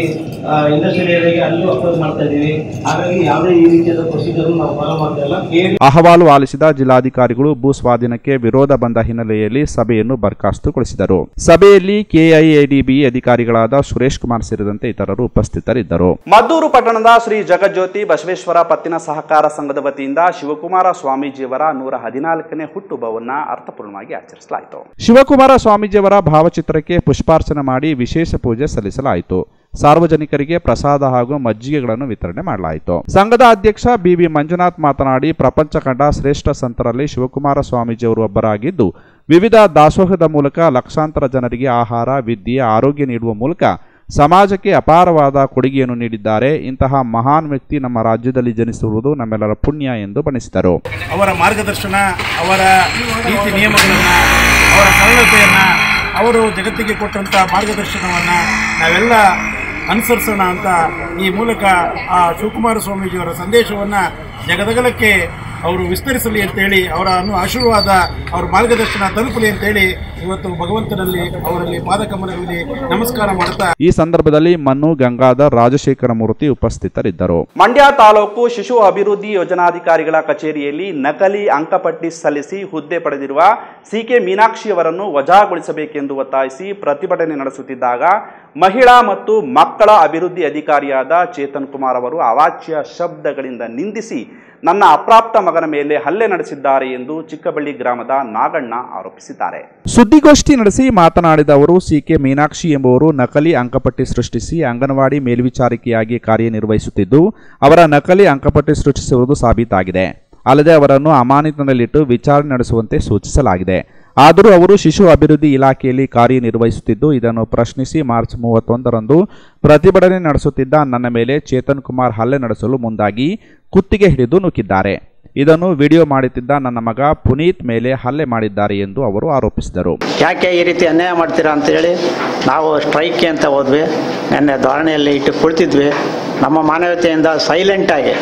ಇಂಡಸ್ಟ್ರಿಯಲ್ ಏರಿಯಾಗೆ ಅಲ್ಲೂ ಅಪ್ರೋಚ್ ಮಾಡ್ತಾ ಇದ್ದೀವಿ ಹಾಗಾಗಿ ಯಾವುದೇ ಈ ರೀತಿಯಾದ ಪ್ರೊಸೀಜರ್ ನಾವು ಫಾಲೋ ಮಾಡ್ತಾ ಇಲ್ಲ ಕೇಳಿ ಅಹವಾಲು ಆಲಿಸಿದ ಜಿಲ್ಲಾಧಿಕಾರಿಗಳು ಭೂ ಸ್ವಾಧೀನಕ್ಕೆ ವಿರೋಧ ಬಂದ ಹಿನ್ನೆಲೆಯಲ್ಲಿ ಸಭೆಯನ್ನು ಬರ್ಖಾಸ್ತುಗೊಳಿಸಿದರು ಸಭೆಯಲ್ಲಿ ಕೆಐಎಡಿಬಿ ಅಧಿಕಾರಿಗಳಾದ ಸುರೇಶ್ ಕುಮಾರ್ ಸೇರಿದಂತೆ ಇತರರು ಉಪಸ್ಥಿತರಿದ್ದರು ಮದ್ದೂರು ಪಟ್ಟಣದ ಶ್ರೀ ಜಗಜ್ಯೋತಿ ಬಸವೇಶ್ವರ ಪತ್ತಿನ ಸಹಕಾರ ಸಂಘದ ವತಿಯಿಂದ ಶಿವಕುಮಾರ ಸ್ವಾಮೀಜಿಯವರ ನೂರ ಹದಿನಾಲ್ಕನೇ ಹುಟ್ಟುಹಬ್ಬವನ್ನ ಅರ್ಥಪೂರ್ಣವಾಗಿ ಆಚರಿಸಲಾಯಿತು ಶಿವಕುಮಾರ ಸ್ವಾಮೀಜಿಯವರ ಭಾವಚಿತ್ರಕ್ಕೆ ಪುಷ್ಪಾರ್ಚನೆ ಮಾಡಿ ವಿಶೇಷ ಪೂಜೆ ಸಲ್ಲಿಸಲಾಯಿತು ಸಾರ್ವಜನಿಕರಿಗೆ ಪ್ರಸಾದ ಹಾಗೂ ಮಜ್ಜಿಗೆಗಳನ್ನು ವಿತರಣೆ ಮಾಡಲಾಯಿತು ಸಂಘದ ಅಧ್ಯಕ್ಷ ಬಿಬಿ ಮಂಜುನಾಥ್ ಮಾತನಾಡಿ ಪ್ರಪಂಚ ಕಂಡ ಶ್ರೇಷ್ಠ ಸಂತರಲ್ಲಿ ಶಿವಕುಮಾರ ಸ್ವಾಮೀಜಿಯವರು ಒಬ್ಬರಾಗಿದ್ದು ವಿವಿಧ ದಾಸೋಹದ ಮೂಲಕ ಲಕ್ಷಾಂತರ ಜನರಿಗೆ ಆಹಾರ ವಿದ್ಯೆ ಆರೋಗ್ಯ ನೀಡುವ ಮೂಲಕ ಸಮಾಜಕ್ಕೆ ಅಪಾರವಾದ ಕೊಡುಗೆಯನ್ನು ನೀಡಿದ್ದಾರೆ ಇಂತಹ ಮಹಾನ್ ವ್ಯಕ್ತಿ ನಮ್ಮ ರಾಜ್ಯದಲ್ಲಿ ಜನಿಸಿರುವುದು ನಮ್ಮೆಲ್ಲರ ಪುಣ್ಯ ಎಂದು ಬಣ್ಣಿಸಿದರು ಅವರ ಮಾರ್ಗದರ್ಶನ ಅವರ ನೀತಿ ನಿಯಮಗಳನ್ನು ಅವರ ಸರಳತೆಯನ್ನು ಅವರು ಜಗತ್ತಿಗೆ ಕೊಟ್ಟಂಥ ಮಾರ್ಗದರ್ಶನವನ್ನು ನಾವೆಲ್ಲ ಅನುಸರಿಸೋಣ ಅಂತ ಈ ಮೂಲಕ ಆ ಶಿವಕುಮಾರ ಸ್ವಾಮೀಜಿಯವರ ಸಂದೇಶವನ್ನು ಜಗದಗಲಕ್ಕೆ ಅವರು ವಿಸ್ತರಿಸಲಿ ಅಂತೇಳಿ ಅವರ ಅನು ಆಶೀರ್ವಾದ ಅವರ ಮಾರ್ಗದರ್ಶನ ತಲುಪಲಿ ಅಂತೇಳಿ ಇವತ್ತು ಭಗವಂತನಲ್ಲಿ ಅವರಲ್ಲಿ ಪಾದಕಮಲಗಳಲ್ಲಿ ನಮಸ್ಕಾರ ಮಾಡ್ತಾ ಈ ಸಂದರ್ಭದಲ್ಲಿ ಮನ್ನು ಗಂಗಾಧರ್ ರಾಜಶೇಖರ ಮೂರ್ತಿ ಉಪಸ್ಥಿತರಿದ್ದರು ಮಂಡ್ಯ ತಾಲೂಕು ಶಿಶು ಅಭಿವೃದ್ಧಿ ಯೋಜನಾಧಿಕಾರಿಗಳ ಕಚೇರಿಯಲ್ಲಿ ನಕಲಿ ಅಂಕಪಟ್ಟಿ ಸಲ್ಲಿಸಿ ಹುದ್ದೆ ಪಡೆದಿರುವ ಸಿಕೆ ಮೀನಾಕ್ಷಿಯವರನ್ನು ವಜಾಗೊಳಿಸಬೇಕೆಂದು ಒತ್ತಾಯಿಸಿ ಪ್ರತಿಭಟನೆ ನಡೆಸುತ್ತಿದ್ದಾಗ ಮಹಿಳಾ ಮತ್ತು ಮಕ್ಕಳ ಅಭಿವೃದ್ಧಿ ಅಧಿಕಾರಿಯಾದ ಚೇತನ್ ಕುಮಾರ್ ಅವರು ಅವಾಚ್ಯ ಶಬ್ದಗಳಿಂದ ನಿಂದಿಸಿ ನನ್ನ ಅಪ್ರಾಪ್ತ ಮಗನ ಮೇಲೆ ಹಲ್ಲೆ ನಡೆಸಿದ್ದಾರೆ ಎಂದು ಚಿಕ್ಕಬಳ್ಳಿ ಗ್ರಾಮದ ನಾಗಣ್ಣ ಆರೋಪಿಸಿದ್ದಾರೆ ಸುದ್ದಿಗೋಷ್ಠಿ ನಡೆಸಿ ಮಾತನಾಡಿದ ಅವರು ಸಿಕೆ ಮೀನಾಕ್ಷಿ ಎಂಬುವರು ನಕಲಿ ಅಂಕಪಟ್ಟಿ ಸೃಷ್ಟಿಸಿ ಅಂಗನವಾಡಿ ಮೇಲ್ವಿಚಾರಕಿಯಾಗಿ ಕಾರ್ಯನಿರ್ವಹಿಸುತ್ತಿದ್ದು ಅವರ ನಕಲಿ ಅಂಕಪಟ್ಟಿ ಸೃಷ್ಟಿಸಿರುವುದು ಸಾಬೀತಾಗಿದೆ ಅಲ್ಲದೆ ಅವರನ್ನು ಅಮಾನತಿನಲ್ಲಿಟ್ಟು ವಿಚಾರಣೆ ನಡೆಸುವಂತೆ ಸೂಚಿಸಲಾಗಿದೆ ಆದರೂ ಅವರು ಶಿಶು ಅಭಿವೃದ್ಧಿ ಇಲಾಖೆಯಲ್ಲಿ ಕಾರ್ಯನಿರ್ವಹಿಸುತ್ತಿದ್ದು ಇದನ್ನು ಪ್ರಶ್ನಿಸಿ ಮಾರ್ಚ್ ಮೂವತ್ತೊಂದರಂದು ಪ್ರತಿಭಟನೆ ನಡೆಸುತ್ತಿದ್ದ ನನ್ನ ಮೇಲೆ ಚೇತನ್ ಕುಮಾರ್ ಹಲ್ಲೆ ನಡೆಸಲು ಮುಂದಾಗಿ ಕುತ್ತಿಗೆ ಹಿಡಿದು ನೂಕಿದ್ದಾರೆ ಇದನ್ನು ವಿಡಿಯೋ ಮಾಡುತ್ತಿದ್ದ ನನ್ನ ಮಗ ಪುನೀತ್ ಮೇಲೆ ಹಲ್ಲೆ ಮಾಡಿದ್ದಾರೆ ಎಂದು ಅವರು ಆರೋಪಿಸಿದರು ಯಾಕೆ ಈ ರೀತಿ ಅನ್ಯಾಯ ಮಾಡ್ತೀರಾ ಅಂತೇಳಿ ನಾವು ಸ್ಟ್ರೈಕ್ಗೆ ಅಂತ ಹೋದ್ವಿ ನೆನ್ನೆ ಧಾರಣೆಯಲ್ಲಿ ಇಟ್ಟು ಕುಳಿತಿದ್ವಿ ನಮ್ಮ ಮಾನವೀಯತೆಯಿಂದ ಸೈಲೆಂಟಾಗಿ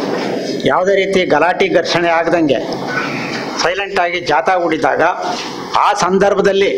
ಯಾವುದೇ ರೀತಿ ಗಲಾಟೆ ಘರ್ಷಣೆ ಆಗದಂಗೆ ಸೈಲೆಂಟಾಗಿ ಜಾಥಾ ಹೂಡಿದಾಗ ಆ ಸಂದರ್ಭದಲ್ಲಿ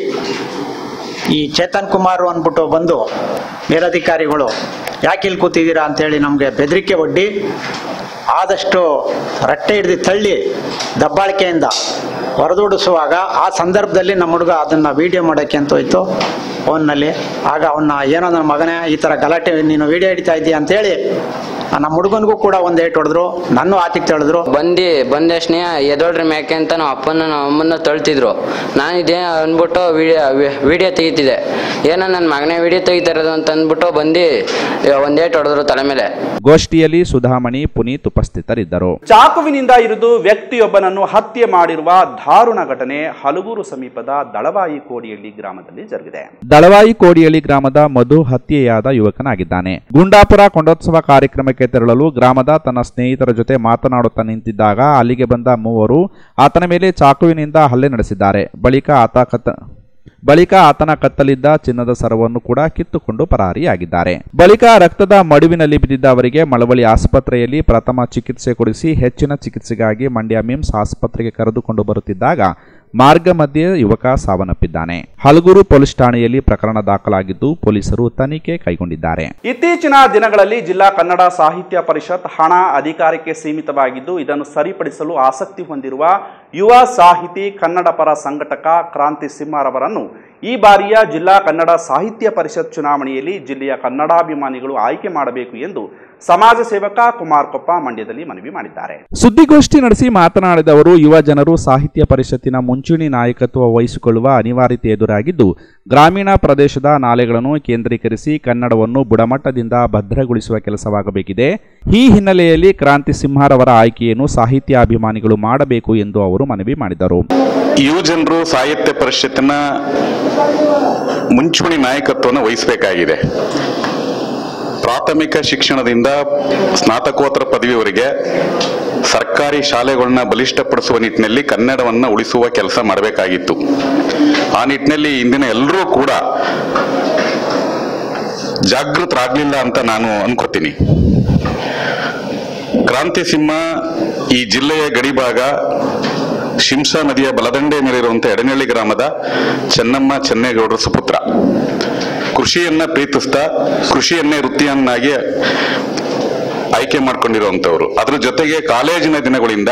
ಈ ಚೇತನ್ ಕುಮಾರ್ ಅಂದ್ಬಿಟ್ಟು ಬಂದು ಮೇಲಧಿಕಾರಿಗಳು ಯಾಕೆ ಇಲ್ಲಿ ಕೂತಿದ್ದೀರಾ ಅಂತೇಳಿ ನಮಗೆ ಬೆದರಿಕೆ ಒಡ್ಡಿ ಆದಷ್ಟು ರಟ್ಟೆ ಹಿಡಿದು ತಳ್ಳಿ ದಬ್ಬಾಳಿಕೆಯಿಂದ ಹೊರದೂಡಿಸುವಾಗ ಆ ಸಂದರ್ಭದಲ್ಲಿ ನಮ್ಮ ಹುಡುಗ ಅದನ್ನು ವೀಡಿಯೋ ಮಾಡೋಕ್ಕೆ ಅಂತ ಹೋಯ್ತು ಫೋನ್ನಲ್ಲಿ ಆಗ ಅವನ್ನ ಏನೋ ನನ್ನ ಮಗನೇ ಈ ಥರ ಗಲಾಟೆ ನೀನು ವೀಡಿಯೋ ಹಿಡಿತಾ ಇದ್ದೀಯ ಅಂತೇಳಿ ನಮ್ಮ ಹುಡುಗನಿಗೂ ಕೂಡ ಒಂದು ಏಟ್ ಹೊಡೆದ್ರು ನನ್ನ ಆತಿಗೆ ತಿಳಿದ್ರು ಬಂದು ಬಂದಷ್ಟನೇ ಎದೊಳ್ರಿ ಮ್ಯಾಕೆ ಅಂತ ನಮ್ಮ ಅಪ್ಪನ ನಮ್ಮ ಅಮ್ಮನ್ನ ತಳ್ತಿದ್ರು ನಾನು ಇದೇ ಅಂದ್ಬಿಟ್ಟು ವಿಡಿಯೋ ವಿಡಿಯೋ ತೆಗಿತಿದ್ದೆ ಏನೋ ನನ್ನ ಮಗನೇ ವಿಡಿಯೋ ತೆಗಿತಾ ಇರೋದು ಅಂತ ಅಂದ್ಬಿಟ್ಟು ಬಂದು ಒಂದೇಟ್ ಹೊಡೆದ್ರು ತಲೆ ಮೇಲೆ ಗೋಷ್ಠಿಯಲ್ಲಿ ಸುಧಾಮಣಿ ಪುನೀತ್ ಉಪಸ್ಥಿತರಿದ್ದರು ಚಾಕುವಿನಿಂದ ಇರಿದು ವ್ಯಕ್ತಿಯೊಬ್ಬನನ್ನು ಹತ್ಯೆ ಮಾಡಿರುವ ದಾರುಣ ಘಟನೆ ಹಲಗೂರು ಸಮೀಪದ ದಳವಾಯಿ ಕೋಡಿಯಳ್ಳಿ ಗ್ರಾಮದಲ್ಲಿ ಜರುಗಿದೆ ದಳವಾಯಿ ಕೋಡಿಯಳ್ಳಿ ಗ್ರಾಮದ ಮಧು ಹತ್ಯೆಯಾದ ಯುವಕನಾಗಿದ್ದಾನೆ ಗುಂಡಾಪುರ ಕೊಂಡೋತ್ಸವ ಕಾರ್ಯಕ್ರಮಕ್ಕೆ ತೆರಳಲು ಗ್ರಾಮದ ತನ್ನ ಸ್ನೇಹಿತರ ಜೊತೆ ಮಾತನಾಡುತ್ತಾ ನಿಂತಿದ್ದಾಗ ಅಲ್ಲಿಗೆ ಬಂದ ಮೂವರು ಆತನ ಮೇಲೆ ಚಾಕುವಿನಿಂದ ಹಲ್ಲೆ ನಡೆಸಿದ್ದಾರೆ ಬಳಿಕ ಆತ ಕತ್ತ ಬಳಿಕ ಆತನ ಕತ್ತಲಿದ್ದ ಚಿನ್ನದ ಸರವನ್ನು ಕೂಡ ಕಿತ್ತುಕೊಂಡು ಪರಾರಿಯಾಗಿದ್ದಾರೆ ಬಳಿಕ ರಕ್ತದ ಮಡುವಿನಲ್ಲಿ ಬಿದ್ದಿದ್ದ ಅವರಿಗೆ ಮಳವಳ್ಳಿ ಆಸ್ಪತ್ರೆಯಲ್ಲಿ ಪ್ರಥಮ ಚಿಕಿತ್ಸೆ ಕೊಡಿಸಿ ಹೆಚ್ಚಿನ ಚಿಕಿತ್ಸೆಗಾಗಿ ಮಂಡ್ಯ ಮಿಮ್ಸ್ ಆಸ್ಪತ್ರೆಗೆ ಕರೆದುಕೊಂಡು ಬರುತ್ತಿದ್ದಾಗ ಮಾರ್ಗ ಮಧ್ಯೆ ಯುವಕ ಸಾವನ್ನಪ್ಪಿದ್ದಾನೆ ಹಲಗೂರು ಪೊಲೀಸ್ ಠಾಣೆಯಲ್ಲಿ ಪ್ರಕರಣ ದಾಖಲಾಗಿದ್ದು ಪೊಲೀಸರು ತನಿಖೆ ಕೈಗೊಂಡಿದ್ದಾರೆ ಇತ್ತೀಚಿನ ದಿನಗಳಲ್ಲಿ ಜಿಲ್ಲಾ ಕನ್ನಡ ಸಾಹಿತ್ಯ ಪರಿಷತ್ ಹಣ ಅಧಿಕಾರಕ್ಕೆ ಸೀಮಿತವಾಗಿದ್ದು ಇದನ್ನು ಸರಿಪಡಿಸಲು ಆಸಕ್ತಿ ಹೊಂದಿರುವ ಯುವ ಸಾಹಿತಿ ಕನ್ನಡ ಪರ ಸಂಘಟಕ ಕ್ರಾಂತಿ ಸಿಂಹರವರನ್ನು ಈ ಬಾರಿಯ ಜಿಲ್ಲಾ ಕನ್ನಡ ಸಾಹಿತ್ಯ ಪರಿಷತ್ ಚುನಾವಣೆಯಲ್ಲಿ ಜಿಲ್ಲೆಯ ಕನ್ನಡಾಭಿಮಾನಿಗಳು ಆಯ್ಕೆ ಮಾಡಬೇಕು ಎಂದು ಸಮಾಜ ಸೇವಕ ಕುಮಾರ್ ಕೊಪ್ಪ ಮಂಡ್ಯದಲ್ಲಿ ಮನವಿ ಮಾಡಿದ್ದಾರೆ ಸುದ್ದಿಗೋಷ್ಠಿ ನಡೆಸಿ ಮಾತನಾಡಿದ ಅವರು ಯುವ ಜನರು ಸಾಹಿತ್ಯ ಪರಿಷತ್ತಿನ ಮುಂಚೂಣಿ ನಾಯಕತ್ವ ವಹಿಸಿಕೊಳ್ಳುವ ಅನಿವಾರ್ಯತೆ ಎದುರಾಗಿದ್ದು ಗ್ರಾಮೀಣ ಪ್ರದೇಶದ ನಾಲೆಗಳನ್ನು ಕೇಂದ್ರೀಕರಿಸಿ ಕನ್ನಡವನ್ನು ಬುಡಮಟ್ಟದಿಂದ ಭದ್ರಗೊಳಿಸುವ ಕೆಲಸವಾಗಬೇಕಿದೆ ಈ ಹಿನ್ನೆಲೆಯಲ್ಲಿ ಕ್ರಾಂತಿ ಸಿಂಹರವರ ಆಯ್ಕೆಯನ್ನು ಸಾಹಿತ್ಯಾಭಿಮಾನಿಗಳು ಮಾಡಬೇಕು ಎಂದು ಅವರು ಮನವಿ ಮಾಡಿದರು ಯುವ ಜನರು ಸಾಹಿತ್ಯ ಪರಿಷತ್ತಿನ ಮುಂಚೂಣಿ ನಾಯಕತ್ವವನ್ನು ವಹಿಸಬೇಕಾಗಿದೆ ಪ್ರಾಥಮಿಕ ಶಿಕ್ಷಣದಿಂದ ಸ್ನಾತಕೋತ್ತರ ಪದವಿಯವರೆಗೆ ಸರ್ಕಾರಿ ಶಾಲೆಗಳನ್ನ ಬಲಿಷ್ಠಪಡಿಸುವ ನಿಟ್ಟಿನಲ್ಲಿ ಕನ್ನಡವನ್ನು ಉಳಿಸುವ ಕೆಲಸ ಮಾಡಬೇಕಾಗಿತ್ತು ಆ ನಿಟ್ಟಿನಲ್ಲಿ ಇಂದಿನ ಎಲ್ಲರೂ ಕೂಡ ಜಾಗೃತರಾಗಲಿಲ್ಲ ಅಂತ ನಾನು ಅನ್ಕೋತೀನಿ ಕ್ರಾಂತಿ ಸಿಂಹ ಈ ಜಿಲ್ಲೆಯ ಗಡಿಭಾಗ ಶಿಂಸಾ ನದಿಯ ಬಲದಂಡೆ ಮೇಲಿರುವಂತಹ ಎಡನಹಳ್ಳಿ ಗ್ರಾಮದ ಚೆನ್ನಮ್ಮ ಚೆನ್ನೇಗೌಡರ ಸುಪುತ್ರ ಕೃಷಿಯನ್ನ ಪ್ರೀತಿಸ್ತಾ ಕೃಷಿಯನ್ನೇ ವೃತ್ತಿಯನ್ನಾಗಿ ಆಯ್ಕೆ ಮಾಡ್ಕೊಂಡಿರುವಂತವ್ರು ಅದ್ರ ಜೊತೆಗೆ ಕಾಲೇಜಿನ ದಿನಗಳಿಂದ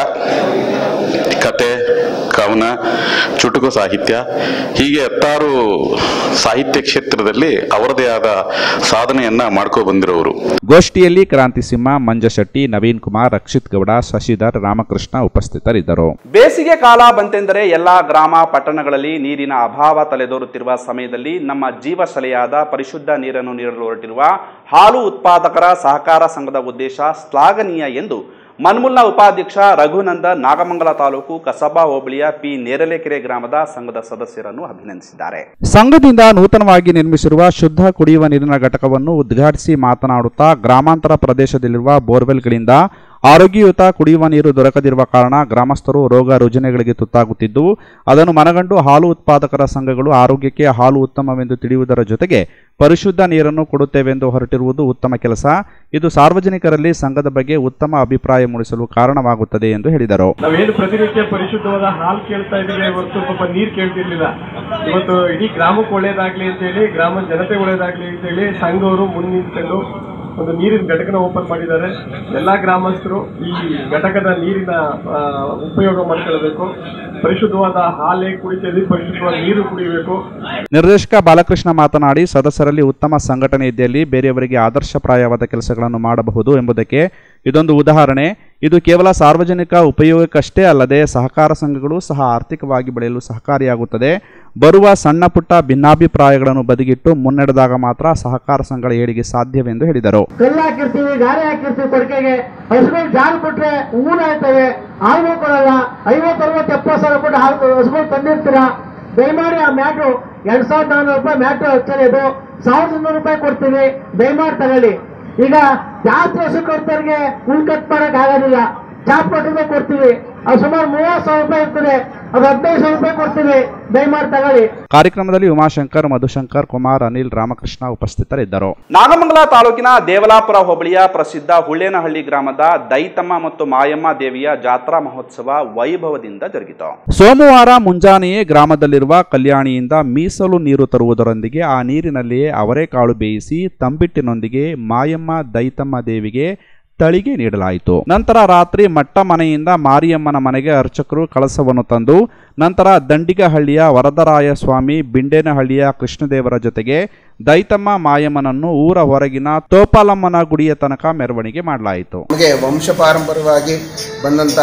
ಕತೆ ಕವನ ಚುಟುಕು ಸಾಹಿತ್ಯ ಹೀಗೆ ಹತ್ತಾರು ಸಾಹಿತ್ಯ ಕ್ಷೇತ್ರದಲ್ಲಿ ಅವರದೇ ಆದ ಸಾಧನೆಯನ್ನ ಮಾಡ್ಕೊ ಬಂದಿರೋರು ಗೋಷ್ಠಿಯಲ್ಲಿ ಕ್ರಾಂತಿ ಸಿಂಹ ಮಂಜಶೆಟ್ಟಿ ನವೀನ್ ಕುಮಾರ್ ರಕ್ಷಿತ್ ಗೌಡ ಶಶಿಧರ್ ರಾಮಕೃಷ್ಣ ಉಪಸ್ಥಿತರಿದ್ದರು ಬೇಸಿಗೆ ಕಾಲ ಬಂತೆಂದರೆ ಎಲ್ಲಾ ಗ್ರಾಮ ಪಟ್ಟಣಗಳಲ್ಲಿ ನೀರಿನ ಅಭಾವ ತಲೆದೋರುತ್ತಿರುವ ಸಮಯದಲ್ಲಿ ನಮ್ಮ ಜೀವಶಲೆಯಾದ ಪರಿಶುದ್ಧ ನೀರನ್ನು ನೀಡಲು ಹೊರಟಿರುವ ಹಾಲು ಉತ್ಪಾದಕರ ಸಹಕಾರ ಸಂಘದ ಉದ್ದೇಶ ಶ್ಲಾಘನೀಯ ಎಂದು ಮನ್ಮುಲ್ನ ಉಪಾಧ್ಯಕ್ಷ ರಘುನಂದ ನಾಗಮಂಗಲ ತಾಲೂಕು ಕಸಬಾ ಹೋಬಳಿಯ ಪಿ ನೇರಲೆಕೆರೆ ಗ್ರಾಮದ ಸಂಘದ ಸದಸ್ಯರನ್ನು ಅಭಿನಂದಿಸಿದ್ದಾರೆ ಸಂಘದಿಂದ ನೂತನವಾಗಿ ನಿರ್ಮಿಸಿರುವ ಶುದ್ಧ ಕುಡಿಯುವ ನೀರಿನ ಘಟಕವನ್ನು ಉದ್ಘಾಟಿಸಿ ಮಾತನಾಡುತ್ತಾ ಗ್ರಾಮಾಂತರ ಪ್ರದೇಶದಲ್ಲಿರುವ ಬೋರ್ವೆಲ್ಗಳಿಂದ ಆರೋಗ್ಯಯುತ ಕುಡಿಯುವ ನೀರು ದೊರಕದಿರುವ ಕಾರಣ ಗ್ರಾಮಸ್ಥರು ರೋಗ ರುಜಿನಗಳಿಗೆ ತುತ್ತಾಗುತ್ತಿದ್ದು ಅದನ್ನು ಮನಗಂಡು ಹಾಲು ಉತ್ಪಾದಕರ ಸಂಘಗಳು ಆರೋಗ್ಯಕ್ಕೆ ಹಾಲು ಉತ್ತಮವೆಂದು ತಿಳಿಯುವುದರ ಜೊತೆಗೆ ಪರಿಶುದ್ಧ ನೀರನ್ನು ಕೊಡುತ್ತೇವೆಂದು ಹೊರಟಿರುವುದು ಉತ್ತಮ ಕೆಲಸ ಇದು ಸಾರ್ವಜನಿಕರಲ್ಲಿ ಸಂಘದ ಬಗ್ಗೆ ಉತ್ತಮ ಅಭಿಪ್ರಾಯ ಮೂಡಿಸಲು ಕಾರಣವಾಗುತ್ತದೆ ಎಂದು ಹೇಳಿದರು ನಾವೇನು ಪ್ರತಿನಿತ್ಯ ಪರಿಶುದ್ಧವಾದ ಹಾಲು ಕೇಳ್ತಾ ಇದ್ದೀವಿ ಹೊರತು ಪಾಪ ನೀರು ಕೇಳ್ತಿರ್ಲಿಲ್ಲ ಇವತ್ತು ಇಡೀ ಗ್ರಾಮಕ್ಕೆ ಒಳ್ಳೇದಾಗ್ಲಿ ಅಂತೇಳಿ ಗ್ರಾಮದ ಜನತೆ ಒಳ್ಳೇದಾಗ್ಲಿ ಅಂತೇಳಿ ಸಂಘವರು ಮುಂದೆ ನಿಂತ್ಕೊಂಡು ಒಂದು ನೀರಿನ ಘಟಕನ ಓಪನ್ ಮಾಡಿದ್ದಾರೆ ಎಲ್ಲಾ ಗ್ರಾಮಸ್ಥರು ಈ ಘಟಕದ ನೀರಿನ ಆ, ಉಪಯೋಗ ಮಾಡ್ಕೊಳ್ಬೇಕು ಪರಿಶುದ್ಧವಾದ ಹಾಲೇ ಕುಡಿತೀವಿ ಪರಿಶುದ್ಧವಾದ ನೀರು ಕುಡಿಬೇಕು ನಿರ್ದೇಶಕ ಬಾಲಕೃಷ್ಣ ಮಾತನಾಡಿ ಸದಸ್ಯರಲ್ಲಿ ಉತ್ತಮ ಸಂಘಟನೆ ಇದ್ದಲ್ಲಿ ಬೇರೆಯವರಿಗೆ ಆದರ್ಶಪ್ರಾಯವಾದ ಕೆಲಸಗಳನ್ನು ಮಾಡಬಹುದು ಎಂಬುದಕ್ಕೆ ಇದೊಂದು ಉದಾಹರಣೆ ಇದು ಕೇವಲ ಸಾರ್ವಜನಿಕ ಉಪಯೋಗಕ್ಕಷ್ಟೇ ಅಲ್ಲದೆ ಸಹಕಾರ ಸಂಘಗಳು ಸಹ ಆರ್ಥಿಕವಾಗಿ ಬೆಳೆಯಲು ಸಹಕಾರಿಯಾಗುತ್ತದೆ ಬರುವ ಸಣ್ಣ ಪುಟ್ಟ ಭಿನ್ನಾಭಿಪ್ರಾಯಗಳನ್ನು ಬದಿಗಿಟ್ಟು ಮುನ್ನಡೆದಾಗ ಮಾತ್ರ ಸಹಕಾರ ಸಂಘಗಳ ಏಳಿಗೆ ಸಾಧ್ಯವೆಂದು ಹೇಳಿದರು ಕಲ್ಲು ಹಾಕಿರ್ತೀವಿ ಗಾರೆ ಹಾಕಿರ್ತೀವಿ ಕೊಡಕೆಗೆ ಹಸುಗಳು ಜಾರು ಕೊಟ್ರೆ ಊನ ಆಯ್ತವೆ ಹಾಲು ಕೊಡಲ್ಲ ಐವತ್ತು ಅರವತ್ತು ಎಪ್ಪತ್ತು ಸಾವಿರ ಕೊಟ್ಟು ಹಾಲು ಹಸುಗಳು ತಂದಿರ್ತೀರಾ ದಯಮಾಡಿ ಆ ಮ್ಯಾಟು ಎರಡ್ ಸಾವಿರದ ನಾನ್ನೂರು ರೂಪಾಯಿ ಮ್ಯಾಟು ಹಚ್ಚಾರೆ ಇದು ಸಾವಿರದ ಇನ್ನೂರು ರೂಪಾಯಿ ಕೊಡ್ತೀವಿ ದಯಮಾಡಿ ತಗೊಳ್ಳಿ ಈಗ ಜಾಸ್ತಿ ಹಸು ಕೊಡ್ತವ್ರಿಗೆ ಹುಲ್ ಕಟ್ ಮಾಡಕ್ ಆಗೋದಿಲ್ಲ ಚಾಪ್ ಕೊಟ್ಟಿದ್ರೆ ಕೊಡ್ತೀವಿ ಅದು ಸುಮಾರು ಮೂವತ್ತು ಸಾವಿರ ರೂಪಾಯಿ ಇರ್ತದೆ ಅದು ಹದಿನೈದು ಸಾವಿರ ರೂಪಾಯಿ ಕೊಡ್ತೀವಿ ದಯಮಾಡಿ ತಗೊಳ್ಳಿ ಕಾರ್ಯಕ್ರಮದಲ್ಲಿ ಉಮಾಶಂಕರ್ ಮಧುಶಂಕರ್ ಕುಮಾರ್ ಅನಿಲ್ ರಾಮಕೃಷ್ಣ ಉಪಸ್ಥಿತರಿದ್ದರು ನಾಗಮಂಗಲ ತಾಲೂಕಿನ ದೇವಲಾಪುರ ಹೋಬಳಿಯ ಪ್ರಸಿದ್ಧ ಹುಳ್ಳೇನಹಳ್ಳಿ ಗ್ರಾಮದ ದೈತಮ್ಮ ಮತ್ತು ಮಾಯಮ್ಮ ದೇವಿಯ ಜಾತ್ರಾ ಮಹೋತ್ಸವ ವೈಭವದಿಂದ ಜರುಗಿತು ಸೋಮವಾರ ಮುಂಜಾನೆಯೇ ಗ್ರಾಮದಲ್ಲಿರುವ ಕಲ್ಯಾಣಿಯಿಂದ ಮೀಸಲು ನೀರು ತರುವುದರೊಂದಿಗೆ ಆ ನೀರಿನಲ್ಲಿಯೇ ಅವರೆಕಾಳು ಬೇಯಿಸಿ ತಂಬಿಟ್ಟಿನೊಂದಿಗೆ ಮಾಯಮ್ಮ ದೈತಮ್ಮ ದೇವಿಗೆ ತಳಿಗೆ ನೀಡಲಾಯಿತು ನಂತರ ರಾತ್ರಿ ಮಟ್ಟ ಮನೆಯಿಂದ ಮಾರಿಯಮ್ಮನ ಮನೆಗೆ ಅರ್ಚಕರು ಕಳಸವನ್ನು ತಂದು ನಂತರ ದಂಡಿಗಹಳ್ಳಿಯ ವರದರಾಯ ಸ್ವಾಮಿ ಬಿಂಡೇನಹಳ್ಳಿಯ ಕೃಷ್ಣದೇವರ ಜೊತೆಗೆ ದೈತಮ್ಮ ಮಾಯಮ್ಮನನ್ನು ಊರ ಹೊರಗಿನ ತೋಪಾಲಮ್ಮನ ಗುಡಿಯ ತನಕ ಮೆರವಣಿಗೆ ಮಾಡಲಾಯಿತು ನಮಗೆ ವಂಶ ಪಾರಂಪರ್ಯವಾಗಿ ಬಂದಂಥ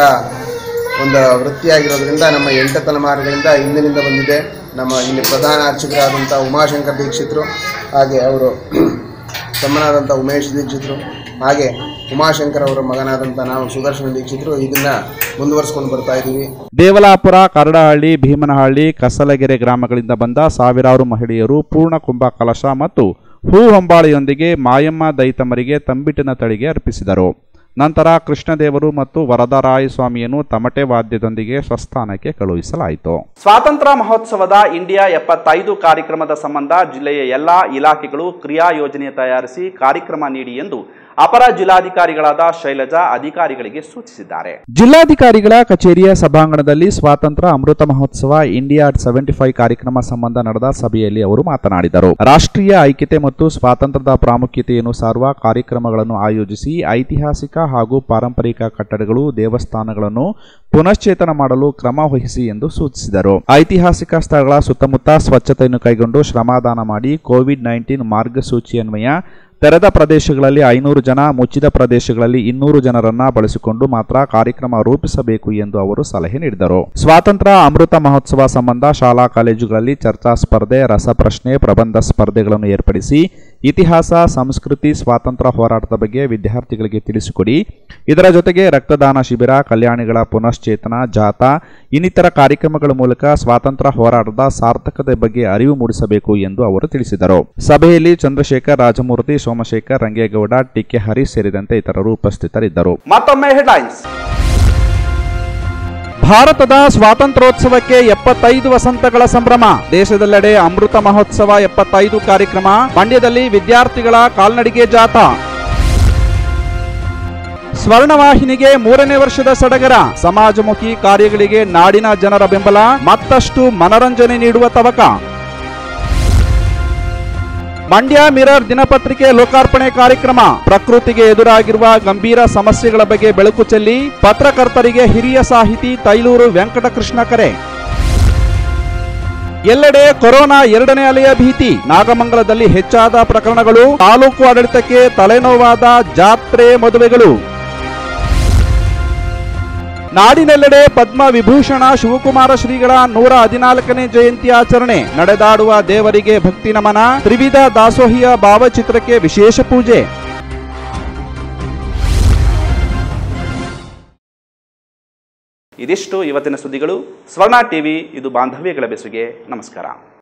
ಒಂದು ವೃತ್ತಿಯಾಗಿರೋದ್ರಿಂದ ನಮ್ಮ ಎಂಟು ತಲೆಮಾರುಗಳಿಂದ ಹಿಂದಿನಿಂದ ಬಂದಿದೆ ನಮ್ಮ ಇಲ್ಲಿ ಪ್ರಧಾನ ಅರ್ಚಕರಾದಂಥ ಉಮಾಶಂಕರ್ ದೀಕ್ಷಿತರು ಹಾಗೆ ಅವರು ತಮ್ಮನಾದಂಥ ಉಮೇಶ್ ದೀಕ್ಷಿತರು ಹಾಗೆ ಉಮಾಶಂಕರ್ ಅವರ ಮಗನಾದಂಥ ನಾವು ಸುದರ್ಶನ ದೀಕ್ಷಿತರು ಇದನ್ನ ಮುಂದುವರಿಸ್ಕೊಂಡು ಬರ್ತಾ ಇದ್ದೀವಿ ದೇವಲಾಪುರ ಕರಡಹಳ್ಳಿ ಭೀಮನಹಳ್ಳಿ ಕಸಲಗೆರೆ ಗ್ರಾಮಗಳಿಂದ ಬಂದ ಸಾವಿರಾರು ಮಹಿಳೆಯರು ಪೂರ್ಣ ಕುಂಭ ಕಲಶ ಮತ್ತು ಹೂ ಹೊಂಬಾಳೆಯೊಂದಿಗೆ ಮಾಯಮ್ಮ ದೈತಮರಿಗೆ ತಂಬಿಟ್ಟಿನ ತಳಿಗೆ ಅರ್ಪಿಸಿದರು ನಂತರ ಕೃಷ್ಣದೇವರು ಮತ್ತು ವರದರಾಯ ಸ್ವಾಮಿಯನ್ನು ತಮಟೆ ವಾದ್ಯದೊಂದಿಗೆ ಸ್ವಸ್ಥಾನಕ್ಕೆ ಕಳುಹಿಸಲಾಯಿತು ಸ್ವಾತಂತ್ರ್ಯ ಮಹೋತ್ಸವದ ಇಂಡಿಯಾ ಎಪ್ಪತ್ತೈದು ಕಾರ್ಯಕ್ರಮದ ಸಂಬಂಧ ಜಿಲ್ಲೆಯ ಎಲ್ಲಾ ಇಲಾಖೆಗಳು ಕ್ರಿಯಾ ಯೋಜನೆ ತಯಾರಿಸಿ ಕಾರ್ಯಕ್ರಮ ನೀಡಿ ಎಂದು ಅಪರ ಜಿಲ್ಲಾಧಿಕಾರಿಗಳಾದ ಶೈಲಜಾ ಅಧಿಕಾರಿಗಳಿಗೆ ಸೂಚಿಸಿದ್ದಾರೆ ಜಿಲ್ಲಾಧಿಕಾರಿಗಳ ಕಚೇರಿಯ ಸಭಾಂಗಣದಲ್ಲಿ ಸ್ವಾತಂತ್ರ್ಯ ಅಮೃತ ಮಹೋತ್ಸವ ಇಂಡಿಯಾ ಸೆವೆಂಟಿ ಫೈವ್ ಕಾರ್ಯಕ್ರಮ ಸಂಬಂಧ ನಡೆದ ಸಭೆಯಲ್ಲಿ ಅವರು ಮಾತನಾಡಿದರು ರಾಷ್ಟ್ರೀಯ ಐಕ್ಯತೆ ಮತ್ತು ಸ್ವಾತಂತ್ರ್ಯದ ಪ್ರಾಮುಖ್ಯತೆಯನ್ನು ಸಾರುವ ಕಾರ್ಯಕ್ರಮಗಳನ್ನು ಆಯೋಜಿಸಿ ಐತಿಹಾಸಿಕ ಹಾಗೂ ಪಾರಂಪರಿಕ ಕಟ್ಟಡಗಳು ದೇವಸ್ಥಾನಗಳನ್ನು ಪುನಶ್ಚೇತನ ಮಾಡಲು ಕ್ರಮ ವಹಿಸಿ ಎಂದು ಸೂಚಿಸಿದರು ಐತಿಹಾಸಿಕ ಸ್ಥಳಗಳ ಸುತ್ತಮುತ್ತ ಸ್ವಚ್ಛತೆಯನ್ನು ಕೈಗೊಂಡು ಶ್ರಮದಾನ ಮಾಡಿ ಕೋವಿಡ್ ನೈನ್ಟೀನ್ ಮಾರ್ಗಸೂಚಿ ಅನ್ವಯ ತೆರೆದ ಪ್ರದೇಶಗಳಲ್ಲಿ ಐನೂರು ಜನ ಮುಚ್ಚಿದ ಪ್ರದೇಶಗಳಲ್ಲಿ ಇನ್ನೂರು ಜನರನ್ನ ಬಳಸಿಕೊಂಡು ಮಾತ್ರ ಕಾರ್ಯಕ್ರಮ ರೂಪಿಸಬೇಕು ಎಂದು ಅವರು ಸಲಹೆ ನೀಡಿದರು ಸ್ವಾತಂತ್ರ್ಯ ಅಮೃತ ಮಹೋತ್ಸವ ಸಂಬಂಧ ಶಾಲಾ ಕಾಲೇಜುಗಳಲ್ಲಿ ಚರ್ಚಾ ಸ್ಪರ್ಧೆ ರಸಪ್ರಶ್ನೆ ಪ್ರಬಂಧ ಸ್ಪರ್ಧೆಗಳನ್ನು ಏರ್ಪಡಿಸಿ ಇತಿಹಾಸ ಸಂಸ್ಕೃತಿ ಸ್ವಾತಂತ್ರ್ಯ ಹೋರಾಟದ ಬಗ್ಗೆ ವಿದ್ಯಾರ್ಥಿಗಳಿಗೆ ತಿಳಿಸಿಕೊಡಿ ಇದರ ಜೊತೆಗೆ ರಕ್ತದಾನ ಶಿಬಿರ ಕಲ್ಯಾಣಿಗಳ ಪುನಶ್ಚೇತನ ಜಾಥಾ ಇನ್ನಿತರ ಕಾರ್ಯಕ್ರಮಗಳ ಮೂಲಕ ಸ್ವಾತಂತ್ರ್ಯ ಹೋರಾಟದ ಸಾರ್ಥಕತೆ ಬಗ್ಗೆ ಅರಿವು ಮೂಡಿಸಬೇಕು ಎಂದು ಅವರು ತಿಳಿಸಿದರು ಸಭೆಯಲ್ಲಿ ಚಂದ್ರಶೇಖರ್ ರಾಜಮೂರ್ತಿ ಸೋಮಶೇಖರ್ ರಂಗೇಗೌಡ ಟಿಕೆ ಹರೀಶ್ ಸೇರಿದಂತೆ ಇತರರು ಉಪಸ್ಥಿತರಿದ್ದರು ಮತ್ತೊಮ್ಮೆ ಹೆಡ್ಲೈನ್ಸ್ ಭಾರತದ ಸ್ವಾತಂತ್ರ್ಯೋತ್ಸವಕ್ಕೆ ಎಪ್ಪತ್ತೈದು ವಸಂತಗಳ ಸಂಭ್ರಮ ದೇಶದೆಲ್ಲೆಡೆ ಅಮೃತ ಮಹೋತ್ಸವ ಎಪ್ಪತ್ತೈದು ಕಾರ್ಯಕ್ರಮ ಮಂಡ್ಯದಲ್ಲಿ ವಿದ್ಯಾರ್ಥಿಗಳ ಕಾಲ್ನಡಿಗೆ ಜಾಥಾ ಸ್ವರ್ಣವಾಹಿನಿಗೆ ಮೂರನೇ ವರ್ಷದ ಸಡಗರ ಸಮಾಜಮುಖಿ ಕಾರ್ಯಗಳಿಗೆ ನಾಡಿನ ಜನರ ಬೆಂಬಲ ಮತ್ತಷ್ಟು ಮನರಂಜನೆ ನೀಡುವ ತವಕ ಮಂಡ್ಯ ಮಿರರ್ ದಿನಪತ್ರಿಕೆ ಲೋಕಾರ್ಪಣೆ ಕಾರ್ಯಕ್ರಮ ಪ್ರಕೃತಿಗೆ ಎದುರಾಗಿರುವ ಗಂಭೀರ ಸಮಸ್ಯೆಗಳ ಬಗ್ಗೆ ಬೆಳಕು ಚೆಲ್ಲಿ ಪತ್ರಕರ್ತರಿಗೆ ಹಿರಿಯ ಸಾಹಿತಿ ತೈಲೂರು ವೆಂಕಟಕೃಷ್ಣ ಕರೆ ಎಲ್ಲೆಡೆ ಕೊರೋನಾ ಎರಡನೇ ಅಲೆಯ ಭೀತಿ ನಾಗಮಂಗಲದಲ್ಲಿ ಹೆಚ್ಚಾದ ಪ್ರಕರಣಗಳು ತಾಲೂಕು ಆಡಳಿತಕ್ಕೆ ತಲೆನೋವಾದ ಜಾತ್ರೆ ಮದುವೆಗಳು ನಾಡಿನೆಲ್ಲೆಡೆ ಪದ್ಮ ವಿಭೂಷಣ ಶಿವಕುಮಾರ ಶ್ರೀಗಳ ನೂರ ಹದಿನಾಲ್ಕನೇ ಜಯಂತಿ ಆಚರಣೆ ನಡೆದಾಡುವ ದೇವರಿಗೆ ಭಕ್ತಿ ನಮನ ತ್ರಿವಿಧ ದಾಸೋಹಿಯ ಭಾವಚಿತ್ರಕ್ಕೆ ವಿಶೇಷ ಪೂಜೆ ಇದಿಷ್ಟು ಇವತ್ತಿನ ಸುದ್ದಿಗಳು ಸ್ವರ್ಣ ಟಿವಿ ಇದು ಬಾಂಧವ್ಯಗಳ ಬೆಸುಗೆ ನಮಸ್ಕಾರ